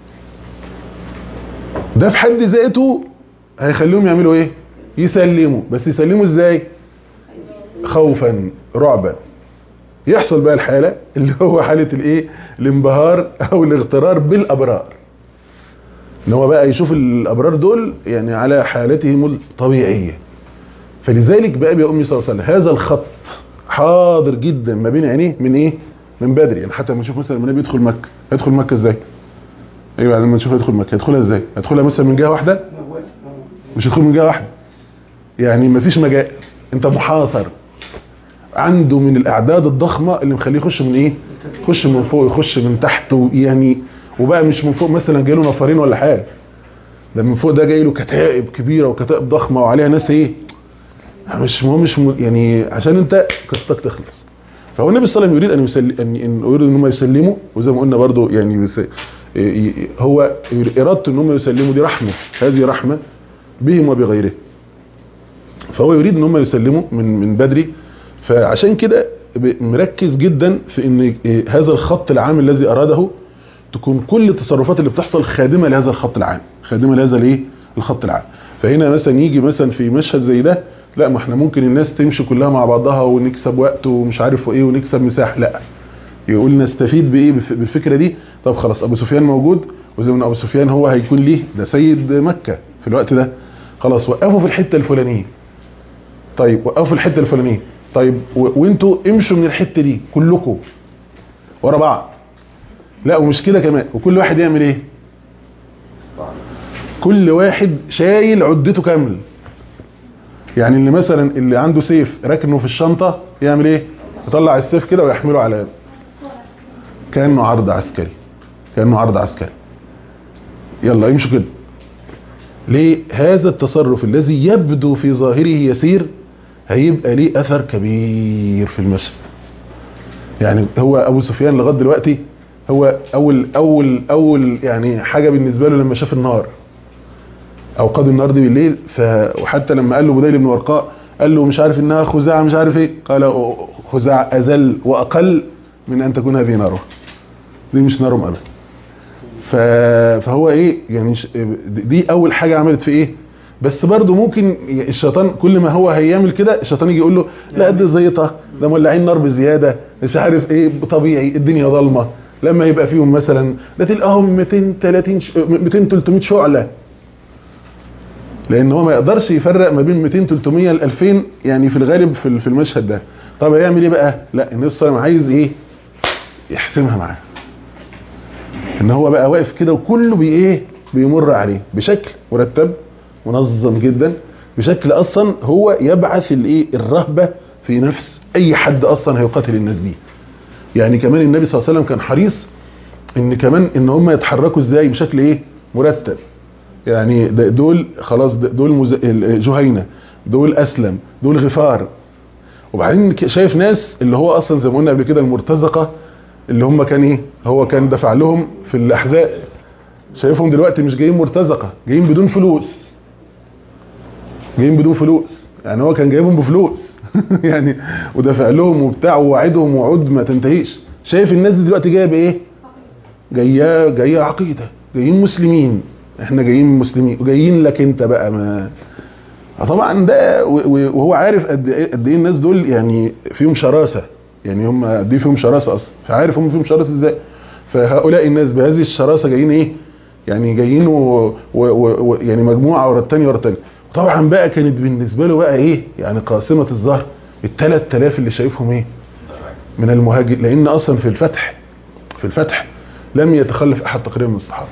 ده في حد ذاته هيخليهم يعملوا ايه يسلموا بس يسلموا ازاي خوفا رعبا يحصل بقى الحالة اللي هو حالة الايه الانبهار او الاغترار بالابرار ان هو بقى يشوف الابرار دول يعني على حالتهم الطبيعية فلذلك بقى يا امي صلى الله عليه وسلم هذا الخط حاضر جدا ما بين عينيه من ايه من بدري يعني حتى لما نشوف مثلا النبي يدخل مكة يدخل مكة ازاي ايوه لما نشوف يدخل مكة يدخلها ازاي يدخلها مثلا من جهة واحدة مش هتدخل من جهه واحده يعني مفيش مجال انت محاصر عنده من الاعداد الضخمه اللي مخليه يخش من ايه يخش من فوق يخش من تحت يعني وبقى مش من فوق مثلا جاي له نفرين ولا حاجه ده من فوق ده جاي له كتائب كبيره وكتائب ضخمه وعليها ناس ايه مش هو مش م- يعني عشان انت قصتك تخلص فهو النبي صلى الله عليه وسلم يريد ان يسل... ان ان يريد ان هم يسلموا وزي ما قلنا برضو يعني يس... ي- ي- هو ارادته ان هم يسلموا دي رحمه هذه رحمه بهم وبغيرهم فهو يريد ان هم يسلموا من من بدري فعشان كده ب- مركز جدا في ان إيه هذا الخط العام الذي اراده تكون كل التصرفات اللي بتحصل خادمه لهذا الخط العام خادمه لهذا الايه الخط العام فهنا مثلا يجي مثلا في مشهد زي ده لا ما احنا ممكن الناس تمشي كلها مع بعضها ونكسب وقت ومش عارف وايه ونكسب مساحه لا يقول نستفيد بايه بالف- بالفكره دي طب خلاص ابو سفيان موجود وزي ما ابو سفيان هو هيكون ليه ده سيد مكه في الوقت ده خلاص وقفوا في الحته الفلانيه طيب وقفوا في الحته الفلانيه طيب و- وانتوا امشوا من الحته دي كلكم ورا بعض لا ومش كده كمان وكل واحد يعمل ايه كل واحد شايل عدته كامل يعني اللي مثلا اللي عنده سيف راكنه في الشنطه يعمل ايه يطلع السيف كده ويحمله على كانه عرض عسكري كانه عرض عسكري يلا يمشوا كده ليه هذا التصرف الذي يبدو في ظاهره يسير هيبقى ليه اثر كبير في المشهد يعني هو ابو سفيان لغايه دلوقتي هو اول اول اول يعني حاجه بالنسبه له لما شاف النار او قاد النار دي بالليل ف وحتى لما قال له بديل بن ورقاء قال له مش عارف انها خزاعه مش عارف ايه قال خزاع ازل واقل من ان تكون هذه ناره دي مش نارهم ابدا ف... فهو ايه يعني ش- دي اول حاجه عملت في ايه بس برضه ممكن الشيطان كل ما هو هيعمل كده الشيطان يجي يقول له لا دي زيطه ده مولعين نار بزياده مش عارف ايه طبيعي الدنيا ضلمه لما يبقى فيهم مثلا ده تلقاهم 230 ش... 200 300 شعله لان هو ما يقدرش يفرق ما بين 200 300 ل 2000 يعني في الغالب في في المشهد ده طب هيعمل ايه بقى لا النبي صلى الله عليه وسلم عايز ايه يحسمها معاه ان هو بقى واقف كده وكله بي ايه بيمر عليه بشكل مرتب منظم جدا بشكل اصلا هو يبعث الايه الرهبه في نفس اي حد اصلا هيقاتل الناس دي يعني كمان النبي صلى الله عليه وسلم كان حريص ان كمان ان هم يتحركوا ازاي بشكل ايه مرتب يعني ده- دول خلاص ده- دول مز... ال- جهينه دول اسلم دول غفار وبعدين ك- شايف ناس اللي هو اصلا زي ما قلنا قبل كده المرتزقه اللي هم كان ايه هو كان دفع لهم في الاحزاب شايفهم دلوقتي مش جايين مرتزقه جايين بدون فلوس جايين بدون فلوس يعني هو كان جايبهم بفلوس يعني ودافع لهم وبتاع ووعدهم وعود ما تنتهيش شايف الناس دي دلوقتي جايه بايه جايه جايه عقيده جايين مسلمين احنا جايين مسلمين وجايين لك انت بقى ما طبعا ده و- و- وهو عارف قد ايه قد ايه الناس دول يعني فيهم شراسه يعني هم قد ايه فيهم شراسه اصلا فعارف هم فيهم شراسه ازاي فهؤلاء الناس بهذه الشراسه جايين ايه يعني جايين و... و... و... و... يعني مجموعه ورا الثانيه ورا الثانيه طبعا بقى كانت بالنسبه له بقى ايه يعني قاسمه الظهر ال 3000 اللي شايفهم ايه من المهاجر لان اصلا في الفتح في الفتح لم يتخلف احد تقريبا من الصحابه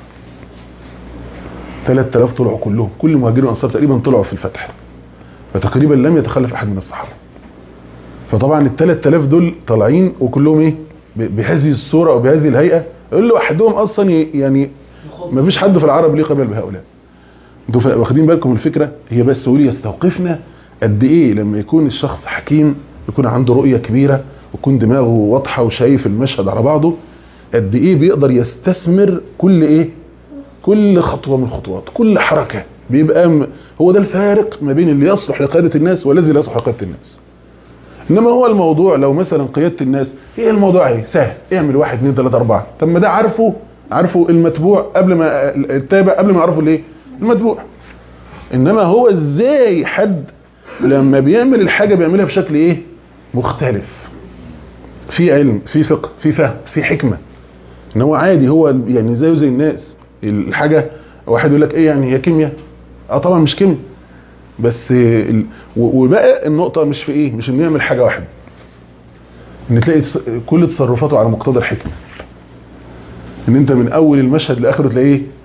3000 طلعوا كلهم كل المهاجرين والانصار تقريبا طلعوا في الفتح فتقريبا لم يتخلف احد من الصحابه فطبعا ال 3000 دول طالعين وكلهم ايه ب- بهذه الصوره وبهذه الهيئه يقول له وحدهم اصلا ي- يعني ما فيش حد في العرب ليه قبل بهؤلاء انتوا فا- واخدين بالكم من الفكره هي بس ولي يستوقفنا قد ايه لما يكون الشخص حكيم يكون عنده رؤيه كبيره ويكون دماغه واضحه وشايف المشهد على بعضه قد ايه بيقدر يستثمر كل ايه كل خطوه من الخطوات كل حركه بيبقى م... هو ده الفارق ما بين اللي يصلح لقياده الناس والذي لا يصلح لقياده الناس انما هو الموضوع لو مثلا قياده الناس ايه الموضوع ايه سهل اعمل واحد اثنين ثلاثه اربعه طب ما ده عارفه عارفه المتبوع قبل ما التابع قبل ما يعرفوا الايه المتبوع انما هو ازاي حد لما بيعمل الحاجه بيعملها بشكل ايه مختلف في علم في فقه في فهم في حكمه ان هو عادي هو يعني زيه زي الناس الحاجه واحد يقول لك ايه يعني هي كيمياء اه طبعا مش كيمياء بس ال... و- وبقى النقطه مش في ايه مش انه يعمل حاجه واحده ان تلاقي تص- كل تصرفاته على مقتضى الحكمه ان انت من اول المشهد لاخره تلاقيه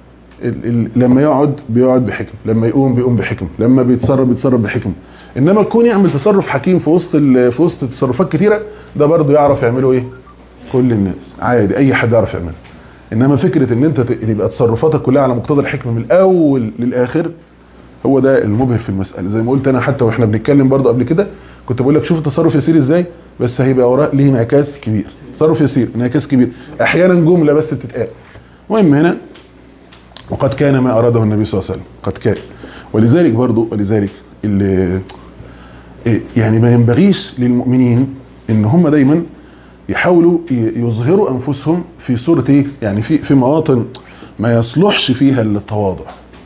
ال- ال- لما يقعد بيقعد بحكم لما يقوم بيقوم بحكم لما بيتصرف بيتصرف بحكم انما كون يعمل تصرف حكيم في وسط ال- في وسط تصرفات كتيره ده برضه يعرف يعمله ايه كل الناس عادي اي حد يعرف يعملها انما فكره ان انت ت- تبقى تصرفاتك كلها على مقتضى الحكمه من الاول للاخر هو ده المبهر في المساله زي ما قلت انا حتى واحنا بنتكلم برضه قبل كده كنت بقول لك شوف التصرف يسير ازاي بس هيبقى وراه ليه انعكاس كبير تصرف يسير انعكاس كبير احيانا جمله بس بتتقال المهم هنا وقد كان ما اراده النبي صلى الله عليه وسلم قد كان ولذلك برضه ولذلك اللي إيه، يعني ما ينبغيش للمؤمنين ان هم دايما يحاولوا ي- يظهروا انفسهم في صوره ايه يعني في في مواطن ما يصلحش فيها التواضع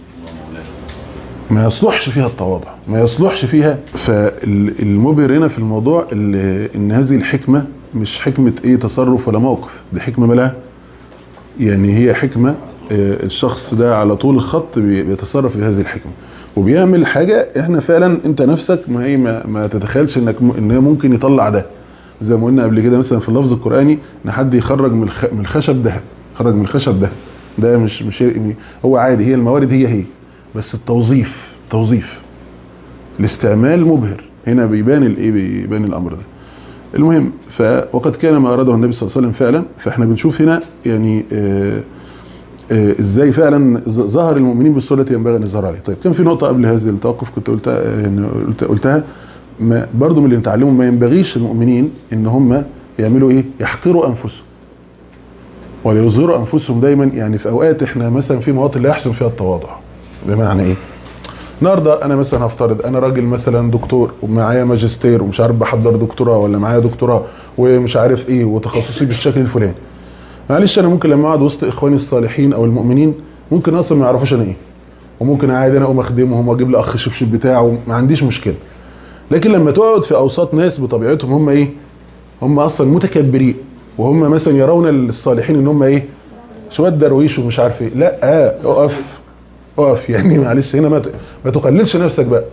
ما يصلحش فيها التواضع ما يصلحش فيها فالمبهر هنا في الموضوع ال- ان هذه الحكمه مش حكمه ايه تصرف ولا موقف دي حكمه مالها يعني هي حكمه آه، الشخص ده على طول الخط بي- بيتصرف في هذه الحكمه وبيعمل حاجه احنا فعلا انت نفسك ما ايه ما, ما تتخيلش انك م- ان هي ممكن يطلع ده زي ما قلنا قبل كده مثلا في اللفظ القراني ان حد يخرج من الخ- من الخشب ده يخرج من الخشب ده ده مش مش هو عادي هي الموارد هي هي بس التوظيف توظيف الاستعمال مبهر هنا بيبان الايه بيبان الامر ده المهم ف وقد كان ما اراده النبي صلى الله عليه وسلم فعلا فاحنا بنشوف هنا يعني آه آه ازاي فعلا ظ- ظهر المؤمنين بالصوره التي ينبغي ان يظهر عليها طيب كان في نقطه قبل هذه التوقف كنت قلتها آه، إن قلت قلتها ما برضو من اللي نتعلمه ما ينبغيش المؤمنين ان هم يعملوا ايه يحقروا انفسهم ولا يظهروا انفسهم دايما يعني في اوقات احنا مثلا في مواطن لا يحسن فيها التواضع بمعنى ايه النهارده انا مثلا هفترض انا راجل مثلا دكتور ومعايا ماجستير ومش عارف بحضر دكتوراه ولا معايا دكتوراه ومش عارف ايه وتخصصي بالشكل الفلاني معلش انا ممكن لما اقعد وسط اخواني الصالحين او المؤمنين ممكن اصلا ما يعرفوش انا ايه وممكن عادي انا اقوم اخدمهم واجيب له اخ شبشب بتاعه ما عنديش مشكله لكن لما تقعد في اوساط ناس بطبيعتهم هم ايه هم اصلا متكبرين وهم مثلا يرون الصالحين ان هم ايه شويه درويش ومش عارف ايه لا آه اقف اقف يعني معلش هنا ما ت- ما تقللش نفسك بقى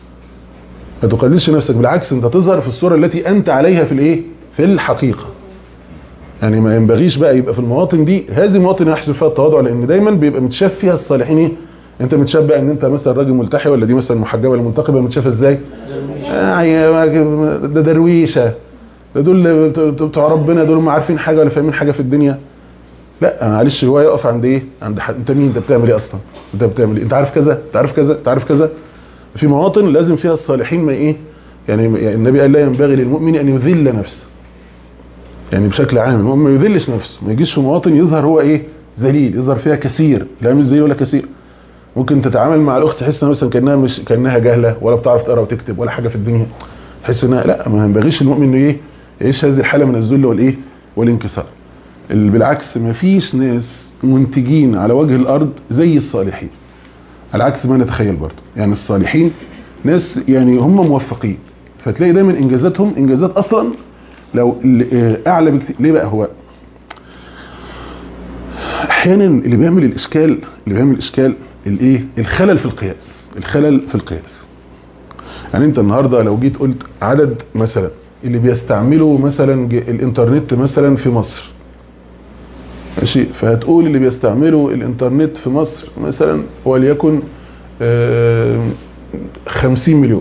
ما تقللش نفسك بالعكس انت تظهر في الصوره التي انت عليها في الايه في الحقيقه يعني ما ينبغيش بقى يبقى في المواطن دي هذه المواطن يحصل فيها التواضع لان دايما بيبقى متشاف فيها الصالحين ايه انت متشاف بقى ان انت مثلا راجل ملتحي ولا دي مثلا محجبه ولا منتقبه متشافه ازاي آه يا- ده درويشه ده دول بتوع ربنا دول ما عارفين حاجه ولا فاهمين حاجه في الدنيا لا معلش هو يقف عند ايه عند حد انت مين انت بتعمل ايه اصلا انت بتعمل ايه انت عارف كذا انت عارف كذا انت عارف كذا في مواطن لازم فيها الصالحين ما ايه يعني يعني النبي قال لا ينبغي للمؤمن ان يذل نفسه يعني بشكل عام المؤمن ما يذلش نفسه ما يجيش في مواطن يظهر هو ايه ذليل يظهر فيها كثير لا مش ذليل ولا كثير ممكن تتعامل مع الاخت تحس انها مثلا كانها مش كانها جاهله ولا بتعرف تقرا وتكتب ولا حاجه في الدنيا تحس انها لا ما ينبغيش المؤمن انه ايه يعيش هذه الحاله من الذل والايه والانكسار ال- بالعكس ما فيش ناس منتجين على وجه الارض زي الصالحين على عكس ما نتخيل برضه يعني الصالحين ناس يعني هم موفقين فتلاقي دايما انجازاتهم انجازات اصلا لو ال- آه، اعلى بكتير ليه بقى هو احيانا اللي بيعمل الاشكال اللي بيعمل الاشكال الايه الخلل في القياس الخلل في القياس يعني انت النهارده لو جيت قلت عدد مثلا اللي بيستعملوا مثلا ج- الانترنت مثلا في مصر ماشي فهتقول اللي بيستعملوا الانترنت في مصر مثلا وليكن آه، 50 مليون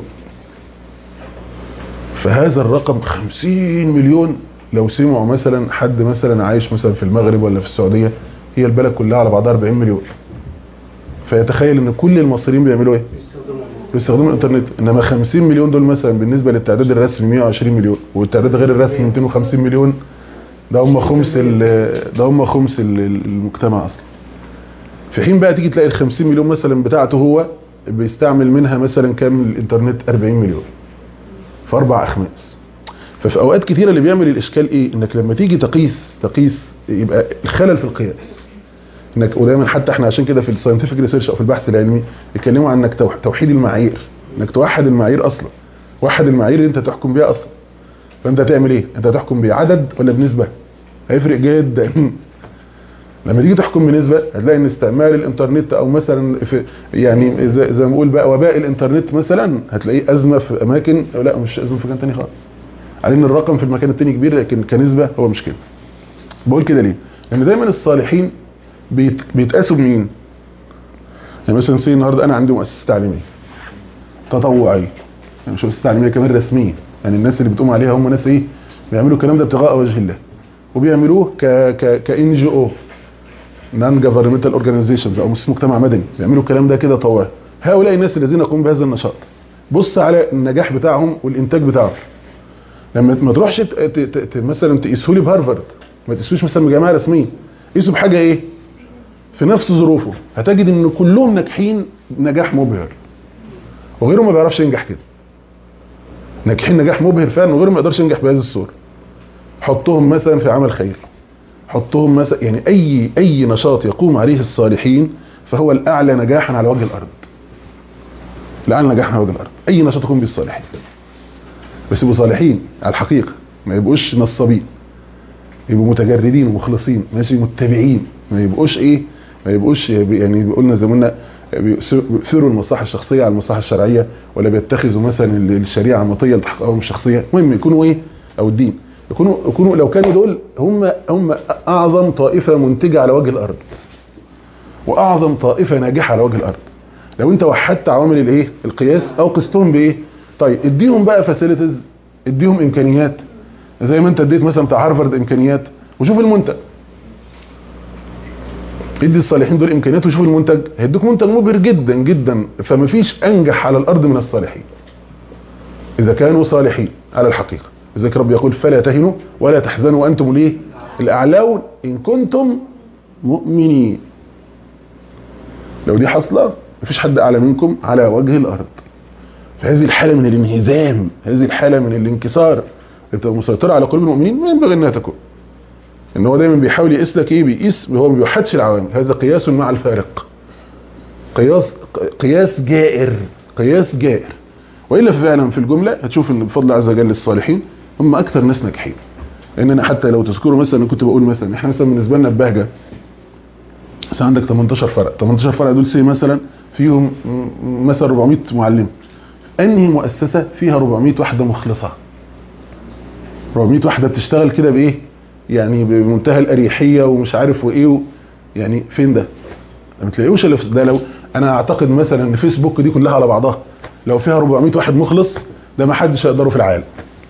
فهذا الرقم 50 مليون لو سمعوا مثلا حد مثلا عايش مثلا في المغرب ولا في السعودية هي البلد كلها على بعضها 40 مليون فيتخيل ان كل المصريين بيعملوا ايه بيستخدموا الانترنت انما 50 مليون دول مثلا بالنسبه للتعداد الرسمي 120 مليون والتعداد غير الرسمي 250 مليون ده هم خمس ال- ده هم خمس ال- المجتمع اصلا في حين بقى تيجي تلاقي ال 50 مليون مثلا بتاعته هو بيستعمل منها مثلا كام الانترنت 40 مليون في اربع اخماس ففي اوقات كتيره اللي بيعمل الاشكال ايه انك لما تيجي تقيس تقيس يبقى الخلل في القياس انك ودايما حتى احنا عشان كده في الساينتفك ريسيرش او في البحث العلمي يتكلموا عن انك توح- توحيد المعايير انك توحد المعايير اصلا وحد المعايير اللي انت تحكم بيها اصلا فانت هتعمل ايه انت هتحكم بعدد ولا بنسبه هيفرق جدا لما تيجي تحكم بنسبه هتلاقي ان استعمال الانترنت او مثلا في يعني زي, زي ما بقول بقى وباء الانترنت مثلا هتلاقيه ازمه في اماكن لا مش ازمه في مكان تاني خالص على ان الرقم في المكان التاني كبير لكن كنسبه هو مش كده بقول كده ليه لان دايما الصالحين بيت بيتقاسوا بمين يعني مثلا سي النهارده انا عندي مؤسسه تعليميه تطوعيه يعني مش مؤسسه تعليميه كمان رسميه يعني الناس اللي بتقوم عليها هم ناس ايه بيعملوا الكلام ده ابتغاء وجه الله وبيعملوه ك ك كان جي او نون جفرمنتال اورجانيزيشنز او مؤسسه مجتمع مدني بيعملوا الكلام ده كده طوعي هؤلاء الناس الذين يقومون بهذا النشاط بص على النجاح بتاعهم والانتاج بتاعهم لما ما تروحش ت- ت- ت- ت- مثلا تقيسه لي بهارفارد ما تقيسوش مثلا بجامعه رسميه قيسه بحاجه ايه في نفس ظروفه هتجد ان كلهم ناجحين نجاح مبهر وغيره ما بيعرفش ينجح كده ناجحين نجاح مبهر فعلا وغيره ما يقدرش ينجح بهذه الصوره حطهم مثلا في عمل خير حطهم مثلا يعني اي اي نشاط يقوم عليه الصالحين فهو الاعلى نجاحا على وجه الارض الاعلى نجاحا على وجه الارض اي نشاط يقوم به الصالحين بس يبقوا صالحين على الحقيقه ما يبقوش نصابين يبقوا متجردين ومخلصين ماشي متبعين ما يبقوش ايه ما يبقوش يعني بيقولنا زي ما قلنا بيؤثروا المصلحه الشخصيه على المصلحه الشرعيه ولا بيتخذوا مثلا الشريعه مطيه لتحققهم الشخصيه المهم يكونوا ايه او الدين يكونوا يكونوا لو كانوا دول هم هم اعظم طائفه منتجه على وجه الارض واعظم طائفه ناجحه على وجه الارض لو انت وحدت عوامل الايه القياس او قستهم بايه طيب اديهم بقى فاسيلتيز اديهم امكانيات زي ما انت اديت مثلا بتاع هارفارد امكانيات وشوف المنتج ادي الصالحين دول امكانيات وشوف المنتج هيدوك منتج مبهر جدا جدا فما فيش انجح على الارض من الصالحين اذا كانوا صالحين على الحقيقه لذلك رب يقول فلا تهنوا ولا تحزنوا وانتم ليه الاعلاون ان كنتم مؤمنين لو دي حاصله مفيش حد اعلى منكم على وجه الارض فهذه الحاله من الانهزام هذه الحاله من الانكسار اللي بتبقى مسيطره على قلوب المؤمنين ما ينبغي انها تكون ان هو دايما بيحاول يقيس لك ايه بيقيس هو ما بيوحدش العوامل هذا قياس مع الفارق قياس قياس جائر قياس جائر والا فعلا في الجمله هتشوف ان بفضل عز وجل الصالحين هم اكثر ناس ناجحين لان انا حتى لو تذكروا مثلا أنا كنت بقول مثلا احنا مثلا بالنسبه لنا ببهجه مثلا عندك 18 فرع 18 فرع دول سي مثلا فيهم م- مثلا 400 معلم انهي مؤسسه فيها 400 واحده مخلصه 400 واحده بتشتغل كده بايه يعني بمنتهى الاريحيه ومش عارف وايه و... يعني فين ده ما تلاقيوش الا في ده لو انا اعتقد مثلا ان فيسبوك دي كلها على بعضها لو فيها 400 واحد مخلص ده ما حدش يقدره في العالم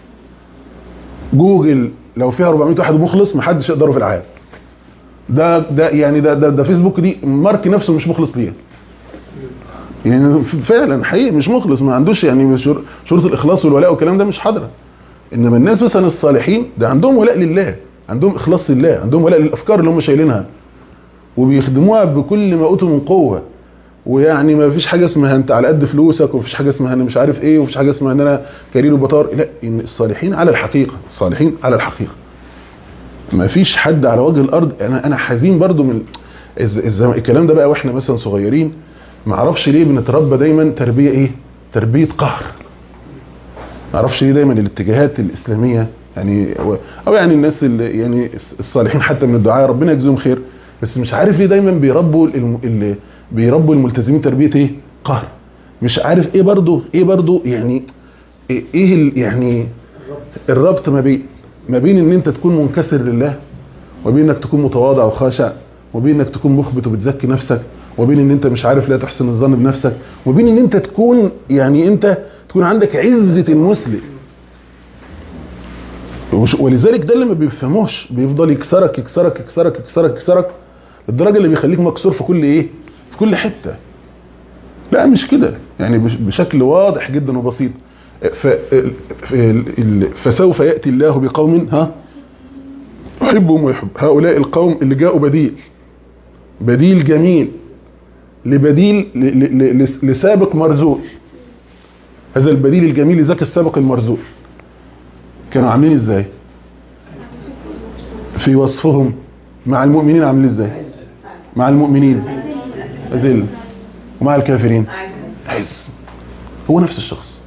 جوجل لو فيها 400 واحد مخلص ما حدش يقدره في العالم ده ده يعني ده ده, ده فيسبوك دي مارك نفسه مش مخلص ليها يعني فعلا حقيقي مش مخلص ما عندوش يعني شر- شروط الاخلاص والولاء والكلام ده مش حاضره انما الناس مثلا الصالحين ده عندهم ولاء لله عندهم اخلاص لله عندهم ولاء للافكار اللي هم شايلينها وبيخدموها بكل ما اوتوا من قوه ويعني ما فيش حاجه اسمها انت على قد فلوسك ومفيش حاجه اسمها انا مش عارف ايه ومفيش حاجه اسمها ان انا كارير وبطار لا ان الصالحين على الحقيقه الصالحين على الحقيقه ما فيش حد على وجه الارض انا انا حزين برضو من الز- الزم- الكلام ده بقى واحنا مثلا صغيرين ما اعرفش ليه بنتربى دايما تربيه ايه تربيه قهر ما اعرفش ليه دايما الاتجاهات الاسلاميه يعني او أو يعني الناس اللي يعني الصالحين حتى من الدعاء ربنا يجزيهم خير بس مش عارف ليه دايما بيربوا الم... اللي بيربوا الملتزمين تربيه ايه قهر مش عارف ايه برضو ايه برضو يعني ايه, إيه ال... يعني الربط ما بين ما بين ان انت تكون منكسر لله وبين انك تكون متواضع وخاشع وبين انك تكون مخبت وبتزكي نفسك وبين ان انت مش عارف لا تحسن الظن بنفسك وبين ان انت تكون يعني انت تكون عندك عزة المسلم وش- ولذلك ده اللي ما بيفهموش بيفضل يكسرك يكسرك يكسرك يكسرك يكسرك للدرجه اللي بيخليك مكسور في كل ايه في كل حته لا مش كده يعني بش- بشكل واضح جدا وبسيط ف- ال- ال- ال- فسوف ياتي الله بقوم ها يحبهم ويحب هؤلاء القوم اللي جاءوا بديل بديل جميل لبديل ل- ل- ل- لسابق مرزول هذا البديل الجميل ذاك السابق المرزول كانوا عاملين ازاي في وصفهم مع المؤمنين عاملين ازاي مع المؤمنين ذل ومع الكافرين عز هو نفس الشخص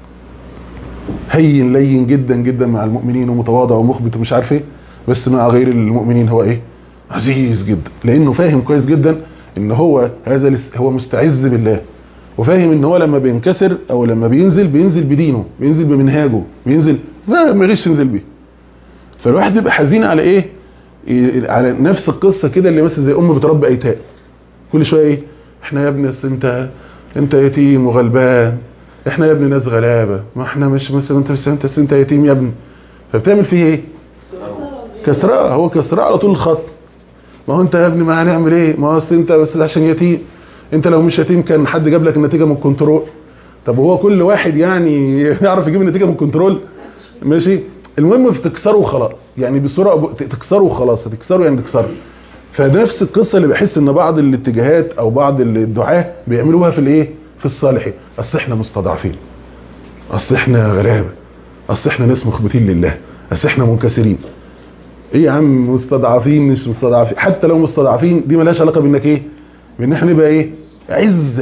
هين لين جدا جدا مع المؤمنين ومتواضع ومخبت ومش عارف ايه بس مع غير المؤمنين هو ايه عزيز جدا لانه فاهم كويس جدا ان هو هذا لس- هو مستعز بالله وفاهم ان هو لما بينكسر او لما بينزل بينزل بدينه بينزل بمنهاجه بينزل ما ما يغيش ينزل بيه فالواحد يبقى حزين على ايه إيه، على نفس القصه كده اللي مثلا زي ام بتربي ايتام كل شويه ايه احنا يا ابني أصل انت انت يتيم وغلبان احنا يا ابني ناس غلابه ما احنا مش مثلا انت بس انت أصل انت يتيم يا ابني فبتعمل فيه ايه كسراء هو كسراء على طول الخط ما هو انت يا ابني ما هنعمل ايه ما هو اصل انت بس ده عشان يتيم انت لو مش يتيم كان حد جاب لك النتيجه من الكنترول طب هو كل واحد يعني يعرف يجيب النتيجه من الكنترول ماشي المهم في تكسره وخلاص يعني بسرعه تكسره وخلاص هتكسره يعني تكسره فنفس القصه اللي بحس ان بعض الاتجاهات او بعض الدعاه بيعملوها في الايه في الصالحين اصل احنا مستضعفين اصل احنا غلابه اصل احنا ناس مخبتين لله اصل احنا منكسرين ايه يا عم مستضعفين مش مستضعفين حتى لو مستضعفين دي ملهاش علاقه بانك ايه بان احنا نبقى ايه عزه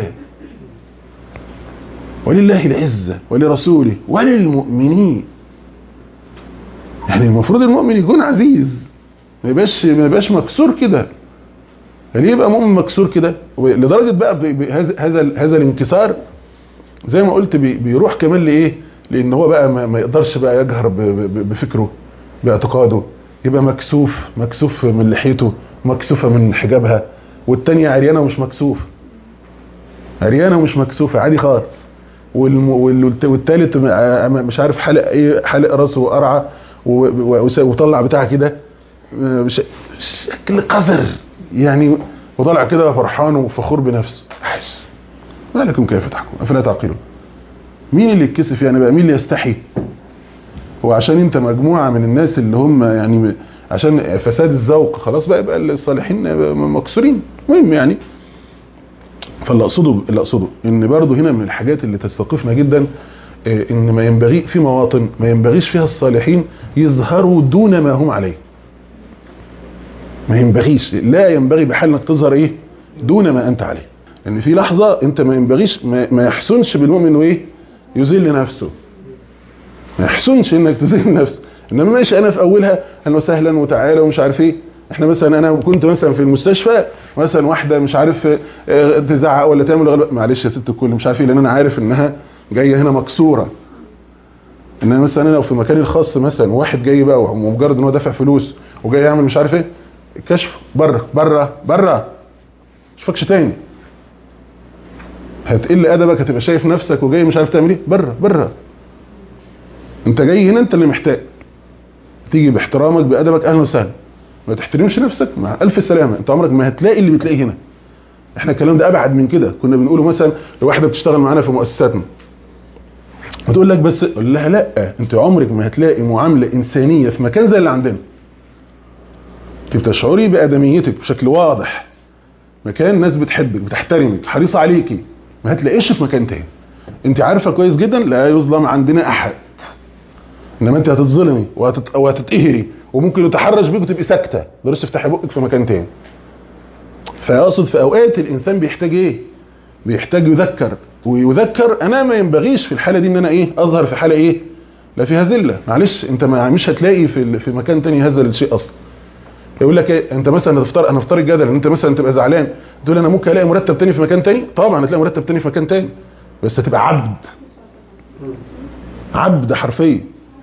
ولله العزه ولرسوله وللمؤمنين يعني المفروض المؤمن يكون عزيز ما يبقاش ما يبقاش مكسور كده يعني يبقى مؤمن مكسور كده لدرجه بقى ب- ب- هذا هذا هذا الانكسار زي ما قلت بي- بيروح كمان لايه لان هو بقى ما ما يقدرش بقى يجهر ب- ب- بفكره باعتقاده يبقى مكسوف مكسوف من لحيته مكسوفه من حجابها والتانية عريانه ومش مكسوف عريانه ومش مكسوفه عادي خالص والم... والت- والتالت م- مش عارف حلق ايه حلق راسه قرعه و- و- وس- وطلع بتاع كده بش- شكل قذر يعني وطلع كده فرحان وفخور بنفسه حش ما لكم كيف تحكم افلا تعقلون مين اللي يتكسف يعني بقى مين اللي يستحي هو عشان انت مجموعه من الناس اللي هم يعني م- عشان فساد الذوق خلاص بقى يبقى الصالحين مكسورين المهم يعني فاللي اقصده اللي اقصده ان برضه هنا من الحاجات اللي تستوقفنا جدا آه، ان ما ينبغي في مواطن ما ينبغيش فيها الصالحين يظهروا دون ما هم عليه ما ينبغيش لا ينبغي بحال انك تظهر ايه دون ما انت عليه ان في لحظه انت ما ينبغيش ما, ما يحسنش بالمؤمن انه ايه يذل نفسه ما يحسنش انك تذل نفسك انما ماشي انا في اولها اهلا وسهلا وتعالى ومش عارف ايه احنا مثلا انا كنت مثلا في المستشفى مثلا واحده مش عارف اه، تزعق ولا تعمل غلط معلش يا ست الكل مش عارف ايه لان انا عارف انها جايه هنا مكسوره انما مثلا انا لو في مكاني الخاص مثلا واحد جاي بقى ومجرد ان هو دافع فلوس وجاي يعمل مش عارف ايه كشف بره بره بره شوفكش تاني هتقل ادبك هتبقى شايف نفسك وجاي مش عارف تعمل ايه بره بره انت جاي هنا انت اللي محتاج تيجي باحترامك بادبك اهلا وسهلا ما تحترمش نفسك مع الف سلامه انت عمرك ما هتلاقي اللي بتلاقيه هنا احنا الكلام ده ابعد من كده كنا بنقوله مثلا لو واحده بتشتغل معانا في مؤسساتنا بتقول لك بس قول لها لا انت عمرك ما هتلاقي معامله انسانيه في مكان زي اللي عندنا انت بتشعري بادميتك بشكل واضح مكان ناس بتحبك بتحترمك حريصه عليكي ما هتلاقيش في مكان تاني انت عارفه كويس جدا لا يظلم عندنا احد انما انت هتتظلمي وهتت... وهتتقهري وممكن يتحرش بيك وتبقي ساكته بلاش تفتحي بقك في مكان تاني فاقصد في اوقات الانسان بيحتاج ايه بيحتاج يذكر ويذكر انا ما ينبغيش في الحاله دي ان انا ايه اظهر في حاله ايه لا فيها ذله معلش انت ما مش هتلاقي في ال- في مكان تاني هذا الشيء اصلا يقول لك ايه انت مثلا هتفترض انا افترض جدلا ان انت مثلا تبقى زعلان تقول انا ممكن الاقي مرتب تاني في مكان تاني طبعا هتلاقي مرتب تاني في مكان تاني بس هتبقى عبد عبد حرفيا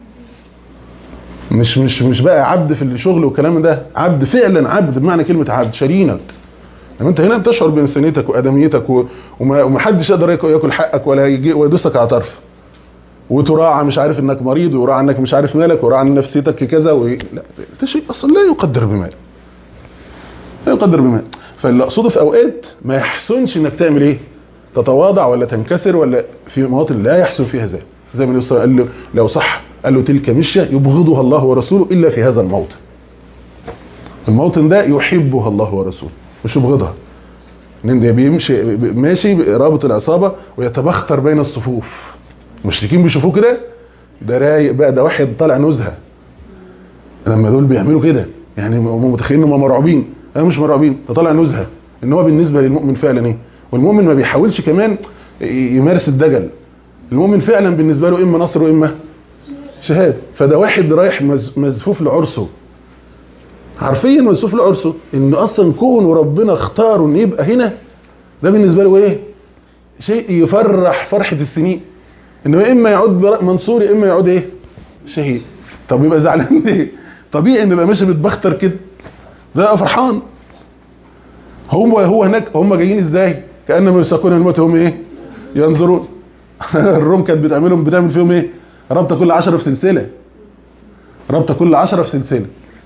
مش مش مش بقى عبد في الشغل والكلام ده عبد فعلا عبد بمعنى كلمه عبد شرينك لما انت هنا بتشعر بانسانيتك وادميتك و- وما- ومحدش يقدر ياكل ياكل حقك ولا يجي ويدوسك على طرف وتراعى مش عارف انك مريض ويراعى انك مش عارف مالك ويراعى ان نفسيتك كذا و... لا ده شيء اصلا لا يقدر بمال لا يقدر بمال فاللي اقصده في اوقات ما يحسنش انك تعمل ايه تتواضع ولا تنكسر ولا في مواطن لا يحسن فيها ذلك زي ما النبي صلى الله عليه وسلم قال له لو صح قال له تلك مشيه يبغضها الله ورسوله الا في هذا الموطن الموطن ده يحبها الله ورسوله مش يبغضها ان ده بيمشي ماشي رابط العصابه ويتبختر بين الصفوف المشركين بيشوفوه كده ده رايق بقى ده واحد طالع نزهه لما دول بيعملوا كده يعني هم متخيلين انهم مرعوبين انا مش مرعوبين ده طالع نزهه ان هو بالنسبه للمؤمن فعلا ايه والمؤمن ما بيحاولش كمان يمارس الدجل المؤمن فعلا بالنسبه له اما نصر واما شهاده فده واحد رايح مز- مزفوف لعرسه حرفيا مزفوف لعرسه ان اصلا كون وربنا اختاره ان يبقى هنا ده بالنسبه له ايه شيء يفرح فرحه السنين انه اما يعود بر- منصور يا اما يعود ايه شهيد طب يبقى زعلان ليه طبيعي ان يبقى ماشي متبختر كده ده يبقى فرحان هو هو هناك هم جايين ازاي كانما يساقون الموت هم ايه ينظرون الروم كانت بتعملهم بتعمل فيهم ايه رابطه كل 10 في سلسله رابطه كل 10 في سلسله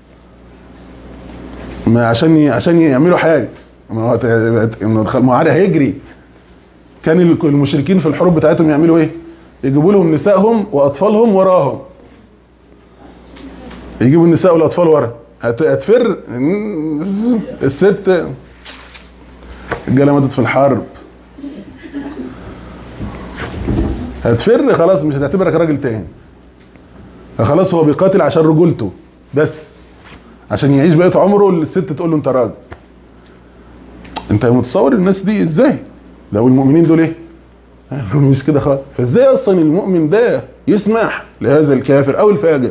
ما عشان ي... عشان يعملوا حاجه ما هو ت- ما عاد هيجري كان ال- المشركين في الحروب بتاعتهم يعملوا ايه يجيبوا لهم نسائهم واطفالهم وراهم يجيبوا النساء والاطفال ورا هت- هتفر الست الرجاله ماتت في الحرب هتفر خلاص مش هتعتبرك راجل تاني خلاص هو بيقاتل عشان رجولته بس عشان يعيش بقية عمره الست تقول له انت راجل انت متصور الناس دي ازاي لو المؤمنين دول ايه مش كده خالص فازاي اصلا المؤمن ده يسمح لهذا الكافر او الفاجر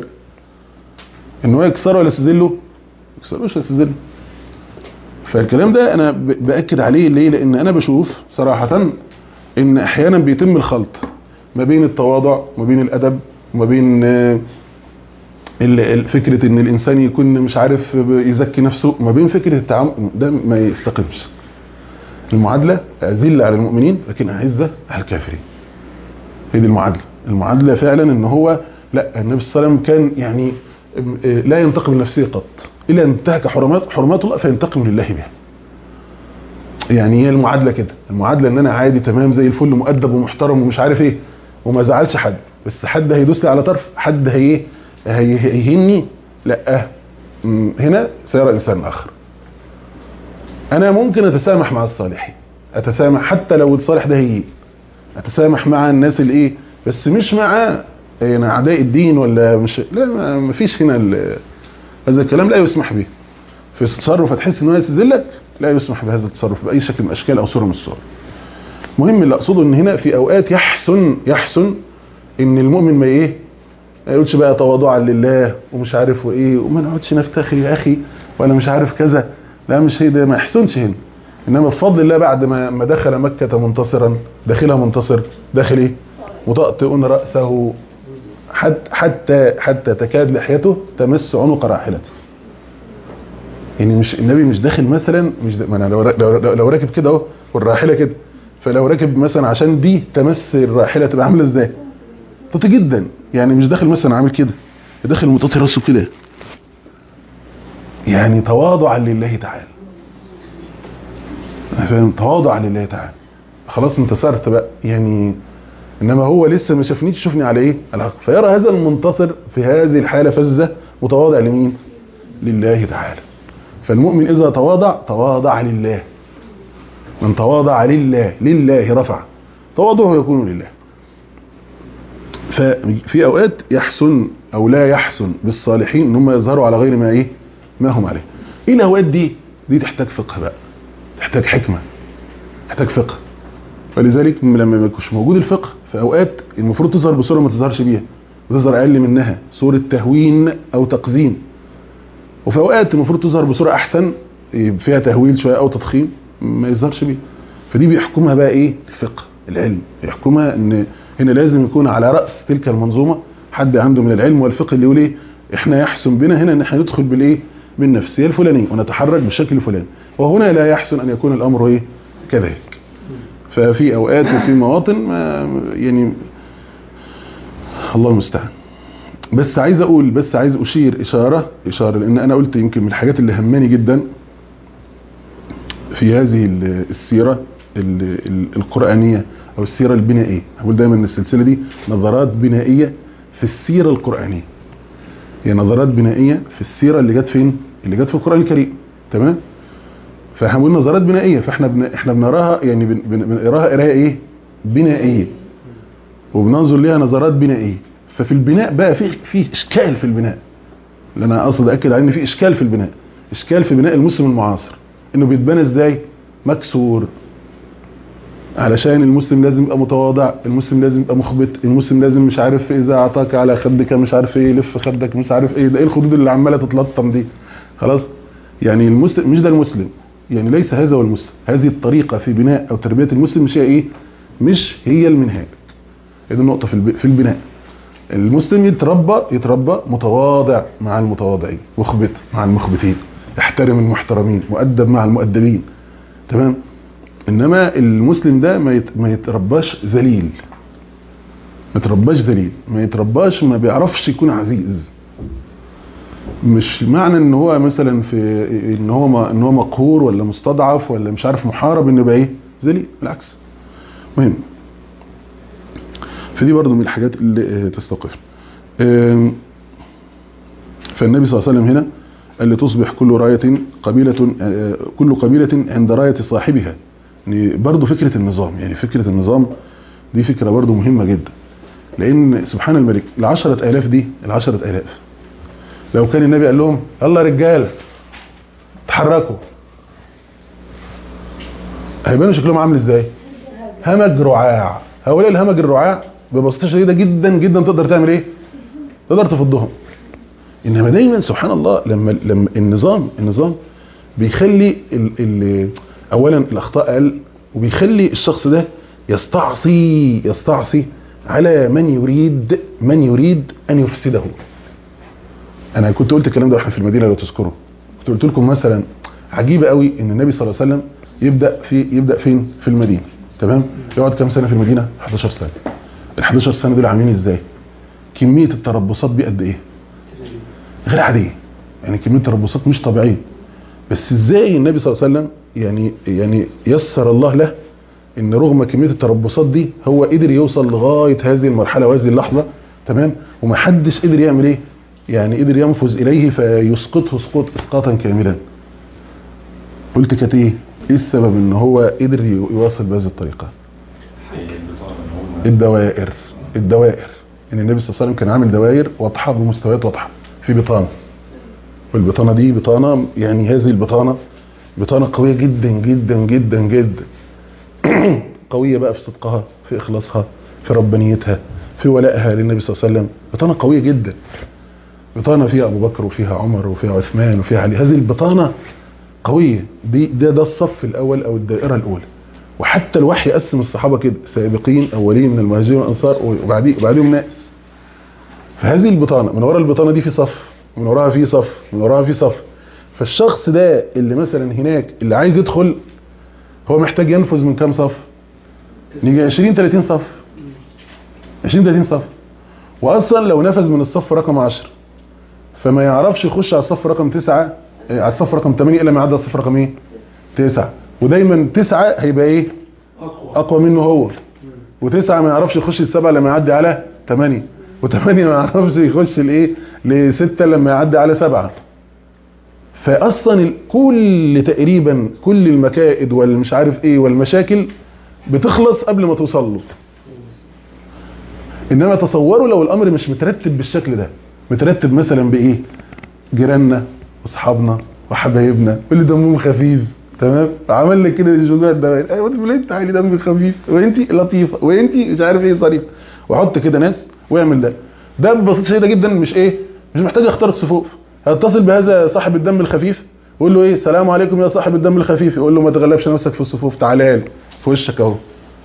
ان هو يكسره ولا يستذله يكسروش ولا يستذله فالكلام ده انا ب- باكد عليه ليه لان انا بشوف صراحه ان احيانا بيتم الخلط ما بين التواضع وما بين الادب وما بين آه، ال- ال- فكره ان الانسان يكون مش عارف ب- يزكي نفسه وما بين فكره التعامل ده ما يستقيمش المعادله اذله على المؤمنين لكن اعزه على الكافرين هي دي المعادله المعادله فعلا ان هو لا النبي صلى الله عليه وسلم كان يعني ام- اه لا ينتقم من نفسه قط الا ان انتهك حرمات حرمات الله فينتقم لله بها يعني هي المعادله كده المعادله ان انا عادي تمام زي الفل مؤدب ومحترم ومش عارف ايه وما زعلش حد بس حد هيدوس لي على طرف حد هي هي- هيهني لا م، هنا سيرى انسان اخر انا ممكن اتسامح مع الصالحين اتسامح حتى لو الصالح ده هيجي اتسامح مع الناس الايه بس مش مع يعني اعداء الدين ولا مش لا ما ما فيش هنا ال- هذا الكلام لا يسمح به في تصرف هتحس ان هو يستذلك لا يسمح بهذا التصرف باي شكل من الاشكال او صوره من الصور مهم اللي اقصده ان هنا في اوقات يحسن يحسن ان المؤمن ما ايه ما يقولش بقى تواضعا لله ومش عارف وايه وما نقعدش نفتخر يا اخي ولا مش عارف كذا لا مش هي ده ما يحسنش هنا انما بفضل الله بعد ما ما دخل مكة منتصرا داخلها منتصر داخل ايه وطأطئ رأسه حتى حتى حتى تكاد لحيته تمس عنق راحلته يعني مش النبي مش داخل مثلا مش دا ما انا لو را- لو, لو, لو راكب كده اهو والراحله كده فلو راكب مثلا عشان دي تمس الراحله تبقى عامله ازاي طاطي جدا يعني مش داخل مثلا عامل كده داخل مطاطي راسه كده يعني تواضعا لله تعالى فاهم تواضعا لله تعالى خلاص انتصرت بقى يعني انما هو لسه ما شافنيش شوفني على ايه على الحق فيرى هذا المنتصر في هذه الحاله فزه متواضع لمين لله تعالى فالمؤمن اذا تواضع تواضع لله من تواضع لله لله رفع تواضعه يكون لله ففي اوقات يحسن او لا يحسن بالصالحين ان هم يظهروا على غير ما ايه ما هم عليه ايه الاوقات دي دي تحتاج فقه بقى تحتاج حكمه تحتاج فقه فلذلك لما ما يكونش موجود الفقه في اوقات المفروض تظهر بصوره ما تظهرش بيها وتظهر اقل منها صوره تهوين او تقزيم وفي اوقات المفروض تظهر بصوره احسن فيها تهويل شويه او تضخيم ما يظهرش بيها فدي بيحكمها بقى ايه الفقه العلم يحكمها ان هنا لازم يكون على راس تلك المنظومه حد عنده من العلم والفقه اللي يقول ايه احنا يحسن بنا هنا ان احنا ندخل بالايه بالنفسيه الفلانيه ونتحرك بالشكل الفلاني وهنا لا يحسن ان يكون الامر ايه كذلك ففي اوقات وفي مواطن ما يعني الله المستعان بس عايز اقول بس عايز اشير اشاره اشاره لان انا قلت يمكن من الحاجات اللي هماني جدا في هذه ال- السيره ال- ال- القرانيه او السيره البنائيه هقول دايما ان السلسله دي نظرات بنائيه في السيره القرانيه هي نظرات بنائيه في السيره اللي جت فين اللي جت في القران الكريم تمام فهنقول نظرات بنائيه فاحنا بن... احنا بنراها يعني بن... بن... بنقراها قرايه ايه بنائيه وبننظر ليها نظرات بنائيه ففي البناء بقى في في اشكال في البناء اللي انا اقصد اكد على ان في اشكال في البناء اشكال في بناء المسلم المعاصر انه بيتبنى ازاي مكسور علشان المسلم لازم يبقى متواضع المسلم لازم يبقى مخبت المسلم لازم مش عارف اذا اعطاك على خدك مش عارف ايه لف خدك مش عارف ايه ده ايه الخدود اللي عماله تتلطم دي خلاص يعني المسلم مش ده المسلم يعني ليس هذا هو المسلم هذه الطريقة في بناء او تربية المسلم مش هي ايه مش هي المنهاج هذه النقطة في الب- في البناء المسلم يتربى يتربى متواضع مع المتواضعين مخبت مع المخبتين يحترم المحترمين مؤدب مع المؤدبين تمام انما المسلم ده ما يت- ما يترباش ذليل ما يترباش ذليل ما يترباش ما بيعرفش يكون عزيز مش معنى ان هو مثلا في ان هو ما ان هو مقهور ولا مستضعف ولا مش عارف محارب انه يبقى ايه ذليل بالعكس مهم فدي برضو من الحاجات اللي آه، تستوقفنا آم، فالنبي صلى الله عليه وسلم هنا قال لتصبح كل راية قبيلة آه، كل قبيلة عند راية صاحبها يعني برضو فكرة النظام يعني فكرة النظام دي فكرة برضو مهمة جدا لأن سبحان الملك العشرة آلاف دي العشرة آلاف لو كان النبي قال لهم يلا يا رجالة اتحركوا هيبانوا شكلهم عامل ازاي همج رعاع هؤلاء الهمج الرعاع ببساطة شديدة جدا جدا تقدر تعمل ايه تقدر تفضهم انما دايما سبحان الله لما لما النظام النظام بيخلي ال ال اولا الاخطاء اقل وبيخلي الشخص ده يستعصي يستعصي على من يريد من يريد ان يفسده انا كنت قلت الكلام ده واحنا في المدينه لو تذكروا كنت قلت لكم مثلا عجيبه قوي ان النبي صلى الله عليه وسلم يبدا في يبدا فين في المدينه تمام يقعد كام سنه في المدينه 11 سنه ال 11 سنه دول عاملين ازاي كميه التربصات دي قد ايه غير عاديه يعني كميه تربصات مش طبيعيه بس ازاي النبي صلى الله عليه وسلم يعني يعني يسر الله له ان رغم كميه التربصات دي هو قدر يوصل لغايه هذه المرحله وهذه اللحظه تمام ومحدش قدر يعمل ايه يعني قدر ينفذ اليه فيسقطه سقوط اسقاطا كاملا قلت كانت ايه ايه السبب ان هو قدر يواصل بهذه الطريقه الدوائر الدوائر ان النبي صلى الله عليه وسلم كان عامل دوائر واضحه بمستويات واضحه في بطانه والبطانه دي بطانه يعني هذه البطانه بطانه قويه جدا جدا جدا جدا قويه بقى في صدقها في اخلاصها في ربانيتها في ولائها للنبي صلى الله عليه وسلم بطانه قويه جدا بطانه فيها ابو بكر وفيها عمر وفيها عثمان وفيها علي هذه البطانه قويه دي ده ده الصف الاول او الدائره الاولى وحتى الوحي قسم الصحابه كده سابقين اولين من المهاجرين والانصار وبعديه وبعديهم ناس فهذه البطانه من وراء البطانه دي في صف من وراها في صف من وراها في صف فالشخص ده اللي مثلا هناك اللي عايز يدخل هو محتاج ينفذ من كام صف نيجي 20 30 صف 20 30 صف واصلا لو نفذ من الصف رقم 10 فما يعرفش يخش على الصف رقم 9 على الصف رقم 8 الا ما يعدي على الصف رقم ايه 9 ودايما 9 هيبقى ايه اقوى اقوى منه هو وتسعة ما يعرفش يخش السبعة لما يعدي على 8 وثمانية ما يعرفش يخش الايه لستة لما يعدي على سبعة فاصلا ال- كل تقريبا كل المكائد والمش عارف ايه والمشاكل بتخلص قبل ما توصل له انما تصوروا لو الامر مش مترتب بالشكل ده مترتب مثلا بايه جيراننا واصحابنا وحبايبنا واللي دمهم خفيف تمام عمل لك كده شجاع الدوائر ايوه انت انت عالي دم خفيف وانت لطيفه وانت مش عارف ايه ظريف وحط كده ناس ويعمل ده ده ببساطه شديده جدا مش ايه مش محتاج يخترق صفوف هيتصل بهذا صاحب الدم الخفيف ويقول له ايه السلام عليكم يا صاحب الدم الخفيف يقول له ما تغلبش نفسك في الصفوف تعالى لي في وشك اهو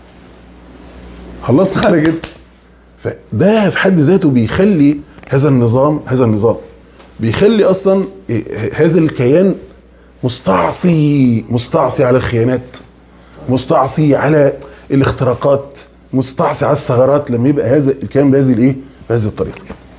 خلصنا على كده فده في حد ذاته بيخلي هذا النظام هذا النظام بيخلي اصلا إيه هذا الكيان مستعصي مستعصي على الخيانات مستعصي على الاختراقات مستعصي على الثغرات لما يبقى هذا الكيان بهذه الايه بهذه الطريقه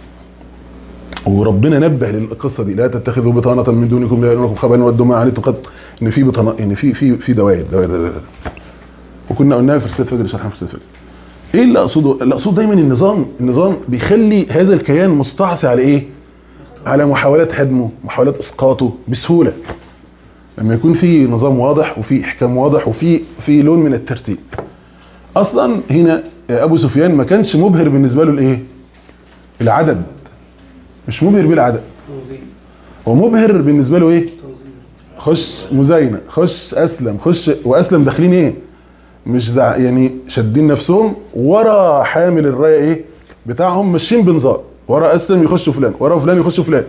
وربنا نبه للقصه دي لا تتخذوا بطانه من دونكم لا يلونكم خبرا ودوا ما عليكم قد ان في بطانه ان في في في دوائر دوائر دوائر وكنا قلناها في رساله فجر شرحنا في رساله فجر ايه اللي اقصده اللي اقصده دايما النظام النظام بيخلي هذا الكيان مستعصي على ايه على محاولات هدمه محاولات اسقاطه بسهوله لما يكون في نظام واضح وفي احكام واضح وفي في لون من الترتيب اصلا هنا ابو سفيان ما كانش مبهر بالنسبه له الايه العدد مش مبهر بالعدد تنظيم هو مبهر بالنسبه له ايه تنظيم خش مزاينه خش اسلم خش واسلم داخلين ايه مش دع يعني شادين نفسهم ورا حامل الرايه ايه بتاعهم ماشيين بنظام ورا اسلم يخش فلان ورا فلان يخش فلان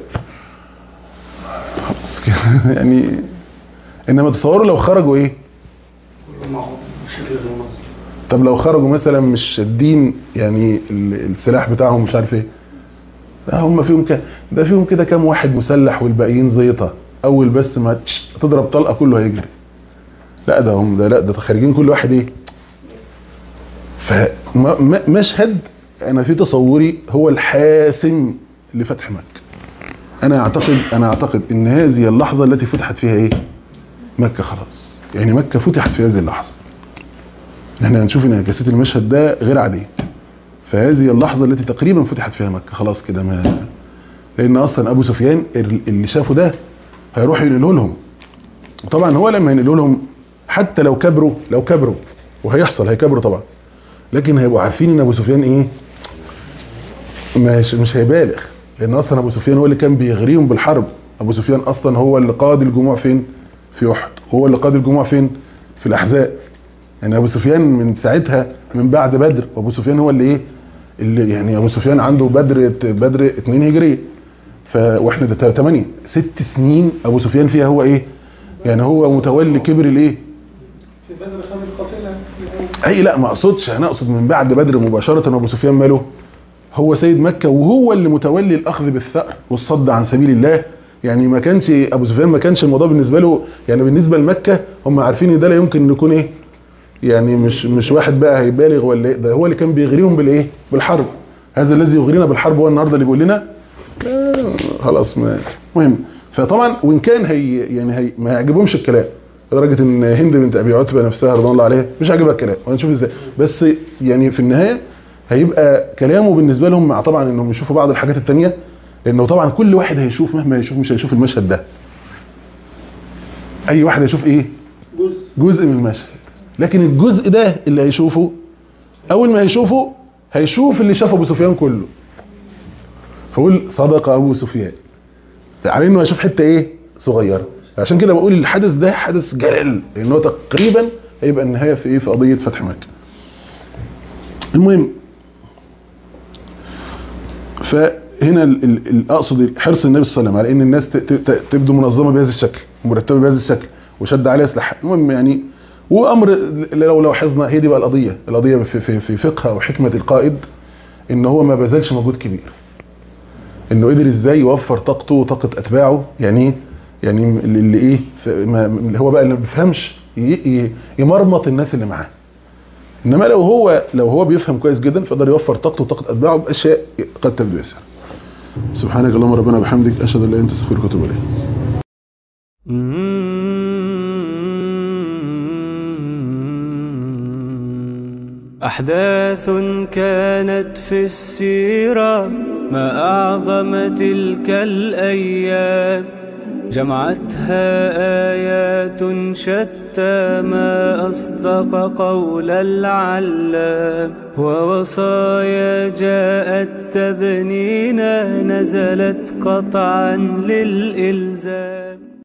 خلاص كده يعني انما تصوروا لو خرجوا ايه كله مع بعض بشكل غير منظم طب لو خرجوا مثلا مش شادين يعني ال- السلاح بتاعهم مش عارف ايه لا هم فيهم ك... ده فيهم كده كام واحد مسلح والباقيين زيطه اول بس ما تش- تضرب طلقه كله هيجري لا ده هم ده لا ده خارجين كل واحد ايه فمشهد انا في تصوري هو الحاسم لفتح مكه انا اعتقد انا اعتقد ان هذه اللحظه التي فتحت فيها ايه مكه خلاص يعني مكه فتحت في هذه اللحظه احنا هنشوف ان انعكاسات المشهد ده غير عاديه فهذه اللحظه التي تقريبا فتحت فيها مكه خلاص كده ما لان اصلا ابو سفيان اللي شافه ده هيروح ينقله لهم طبعا هو لما ينقله لهم حتى لو كبروا لو كبروا وهيحصل هيكبروا طبعا لكن هيبقوا عارفين ان ابو سفيان ايه مش مش هيبالغ لان اصلا ابو سفيان هو اللي كان بيغريهم بالحرب ابو سفيان اصلا هو اللي قاد الجموع فين في احد هو اللي قاد الجموع فين في الاحزاب يعني ابو سفيان من ساعتها من بعد بدر وابو سفيان هو اللي ايه اللي يعني ابو سفيان عنده بدر بدر 2 هجريه ف واحنا ده 8 ست سنين ابو سفيان فيها هو ايه يعني هو متولي كبر الايه في بدر خد القافله اي لا ما اقصدش انا اقصد من بعد بدر مباشره ابو سفيان ماله هو سيد مكه وهو اللي متولي الاخذ بالثأر والصد عن سبيل الله يعني ما كانش ابو سفيان ما كانش الموضوع بالنسبه له يعني بالنسبه لمكه هم عارفين ان ده لا يمكن يكون ايه يعني مش مش واحد بقى هيبالغ ولا ايه ده هو اللي كان بيغريهم بالايه بالحرب هذا الذي يغرينا بالحرب هو النهارده اللي بيقول لنا آه خلاص ما مهم فطبعا وان كان هي يعني هي ما يعجبهمش الكلام لدرجه ان هند بنت ابي عتبه نفسها رضوان الله عليها مش عاجبها الكلام وهنشوف ازاي بس يعني في النهايه هيبقى كلامه بالنسبه لهم مع طبعا انهم يشوفوا بعض الحاجات التانية لانه طبعا كل واحد هيشوف مهما يشوف مش هيشوف المشهد ده اي واحد هيشوف ايه جزء جزء من المشهد لكن الجزء ده اللي هيشوفه اول ما هيشوفه هيشوف اللي شافه ابو سفيان كله فقول صدق ابو سفيان على انه هيشوف حته ايه صغيره عشان كده بقول الحدث ده حدث جلل لان هو تقريبا هيبقى النهايه في ايه في قضيه فتح مكه المهم فهنا ال- ال- ال- اقصد حرص النبي صلى الله عليه وسلم على ان الناس ت- ت- تبدو منظمه بهذا الشكل ومرتبه بهذا الشكل وشد عليها سلاح المهم يعني وامر لو لو حظنا هي دي بقى القضيه القضيه في, في, في فقه او حكمه القائد ان هو ما بذلش مجهود كبير انه قدر ازاي يوفر طاقته وطاقه اتباعه يعني إيه؟ يعني اللي اللي ايه ف- ما- اللي هو بقى اللي ما بيفهمش ي- ي- يمرمط الناس اللي معاه انما لو هو لو هو بيفهم كويس جدا فيقدر يوفر طاقته وطاقه اتباعه باشياء قد تبدو يسيره سبحانك اللهم ربنا وبحمدك اشهد ان لا اله الا انت استغفرك واتوب اليك أحداث كانت في السيرة ما أعظم تلك الأيام جمعتها آيات شتى ما أصدق قول العلام ووصايا جاءت تبنينا نزلت قطعا للإلزام